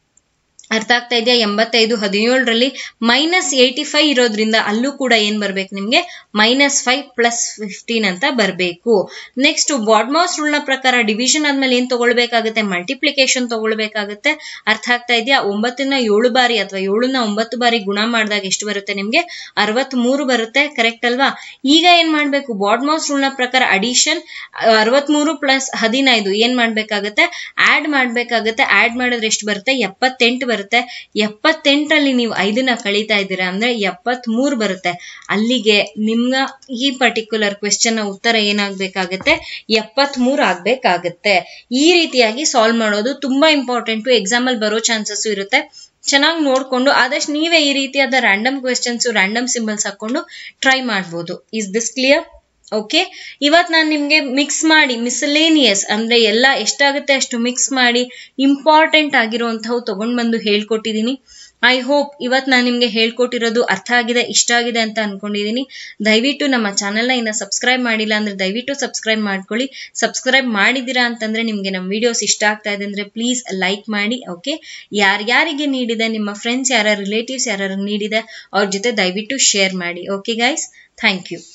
ಅರ್ಥ ಆಗ್ತಾ ಇದೆಯಾ ಎಂಬತ್ತೈದು ಹದಿನೇಳರಲ್ಲಿ ಮೈನಸ್ ಏಯ್ಟಿ ಫೈವ್ ಇರೋದ್ರಿಂದ ಅಲ್ಲೂ ಕೂಡ ಏನ್ ಬರ್ಬೇಕು ನಿಮ್ಗೆ ಮೈನಸ್ ಫೈವ್ ಪ್ಲಸ್ ಫಿಫ್ಟೀನ್ ಅಂತ ಬರಬೇಕು ನೆಕ್ಸ್ಟ್ ಬಾಡ್ಮಾಸ್ ರೂಲ್ ನ ಪ್ರಕಾರ ಡಿವಿಷನ್ ಆದ್ಮೇಲೆ ಏನ್ ತಗೊಳ್ಬೇಕಾಗುತ್ತೆ ಮಲ್ಟಿಪ್ಲಿಕೇಶನ್ ತಗೊಳ್ಬೇಕಾಗುತ್ತೆ ಅರ್ಥ ಆಗ್ತಾ ಇದೆಯಾ ಒಂಬತ್ತನ್ನ ಏಳು ಬಾರಿ ಅಥವಾ ಏಳನ್ನ ಒಂಬತ್ತು ಬಾರಿ ಗುಣ ಮಾಡಿದಾಗ ಎಷ್ಟು ಬರುತ್ತೆ ನಿಮ್ಗೆ ಅರವತ್ ಮೂರು ಬರುತ್ತೆ ಕರೆಕ್ಟ್ ಅಲ್ವಾ ಈಗ ಏನ್ ಮಾಡ್ಬೇಕು ಬಾಡ್ಮಾಸ್ ರೂಲ್ ನ ಪ್ರಕಾರ ಅಡಿಷನ್ ಅರವತ್ಮೂರು ಪ್ಲಸ್ ಹದಿನೈದು ಏನ್ ಮಾಡ್ಬೇಕಾಗತ್ತೆ ಆಡ್ ಮಾಡ್ಬೇಕಾಗತ್ತೆ ಆಡ್ ಮಾಡಿದ್ರೆ ಎಷ್ಟು ಬರುತ್ತೆ ಎಪ್ಪತ್ತೆಂಟು ಬರುತ್ತೆ ಎಪ್ಪತ್ತೆಂಟರಲ್ಲಿ ನೀವು ಐದನ್ನ ಕಳೀತಾ ಇದ್ದೀರಾ ಅಂದ್ರೆ ಎಪ್ಪತ್ ಮೂರು ಬರುತ್ತೆ ಅಲ್ಲಿಗೆ ನಿಮ್ಗ ಈ ಪರ್ಟಿಕ್ಯುಲರ್ ಕ್ವೆಶ್ಚನ್ ಉತ್ತರ ಏನಾಗ್ಬೇಕಾಗತ್ತೆ ಎಪ್ಪತ್ ಮೂರು ಆಗ್ಬೇಕಾಗತ್ತೆ ಈ ರೀತಿಯಾಗಿ ಸಾಲ್ವ್ ಮಾಡೋದು ತುಂಬಾ ಇಂಪಾರ್ಟೆಂಟು ಎಕ್ಸಾಮ್ ಅಲ್ಲಿ ಬರೋ ಚಾನ್ಸಸ್ ಇರುತ್ತೆ ಚೆನ್ನಾಗಿ ನೋಡ್ಕೊಂಡು ಆದಷ್ಟು ನೀವೇ ಈ ರೀತಿಯಾದ ರ್ಯಾಂಡಮ್ ಕ್ವೆಶ್ಚನ್ಸ್ ರ್ಯಾಂಡಮ್ ಸಿಂಬಲ್ಸ್ ಹಾಕೊಂಡು ಟ್ರೈ ಮಾಡ್ಬೋದು ಇಸ್ ದಿಸ್ ಕ್ಲಿಯರ್ ಓಕೆ ಇವತ್ ನಾನು ನಿಮ್ಗೆ ಮಿಕ್ಸ್ ಮಾಡಿ ಮಿಸಲೇನಿಯಸ್ ಅಂದ್ರೆ ಎಲ್ಲ ಎಷ್ಟಾಗುತ್ತೆ ಅಷ್ಟು ಮಿಕ್ಸ್ ಮಾಡಿ ಇಂಪಾರ್ಟೆಂಟ್ ಆಗಿರುವಂತವು ತಗೊಂಡ್ ಬಂದು ಹೇಳ್ಕೊಟ್ಟಿದೀನಿ ಐ ಹೋಪ್ ಇವತ್ ನಾನು ನಿಮ್ಗೆ ಹೇಳ್ಕೊಟ್ಟಿರೋದು ಅರ್ಥ ಆಗಿದೆ ಇಷ್ಟ ಆಗಿದೆ ಅಂತ ಅನ್ಕೊಂಡಿದೀನಿ ದಯವಿಟ್ಟು ನಮ್ಮ ಚಾನೆಲ್ನ ಇನ್ನ ಸಬ್ಸ್ಕ್ರೈಬ್ ಮಾಡಿಲ್ಲ ಅಂದ್ರೆ ದಯವಿಟ್ಟು ಸಬ್ಸ್ಕ್ರೈಬ್ ಮಾಡ್ಕೊಳ್ಳಿ ಸಬ್ಸ್ಕ್ರೈಬ್ ಮಾಡಿದೀರಾ ಅಂತಂದ್ರೆ ನಿಮ್ಗೆ ನಮ್ಮ ವಿಡಿಯೋಸ್ ಇಷ್ಟ ಆಗ್ತಾ ಇದೆ ಅಂದ್ರೆ ಪ್ಲೀಸ್ ಲೈಕ್ ಮಾಡಿ ಓಕೆ ಯಾರ್ಯಾರಿಗೆ ನೀಡಿದೆ ನಿಮ್ಮ ಫ್ರೆಂಡ್ಸ್ ಯಾರ ರಿಲೇಟಿವ್ಸ್ ಯಾರು ನೀಡಿದೆ ಅವ್ರ ಜೊತೆ ದಯವಿಟ್ಟು ಶೇರ್ ಮಾಡಿ ಓಕೆ ಗೈಸ್ ಥ್ಯಾಂಕ್ ಯು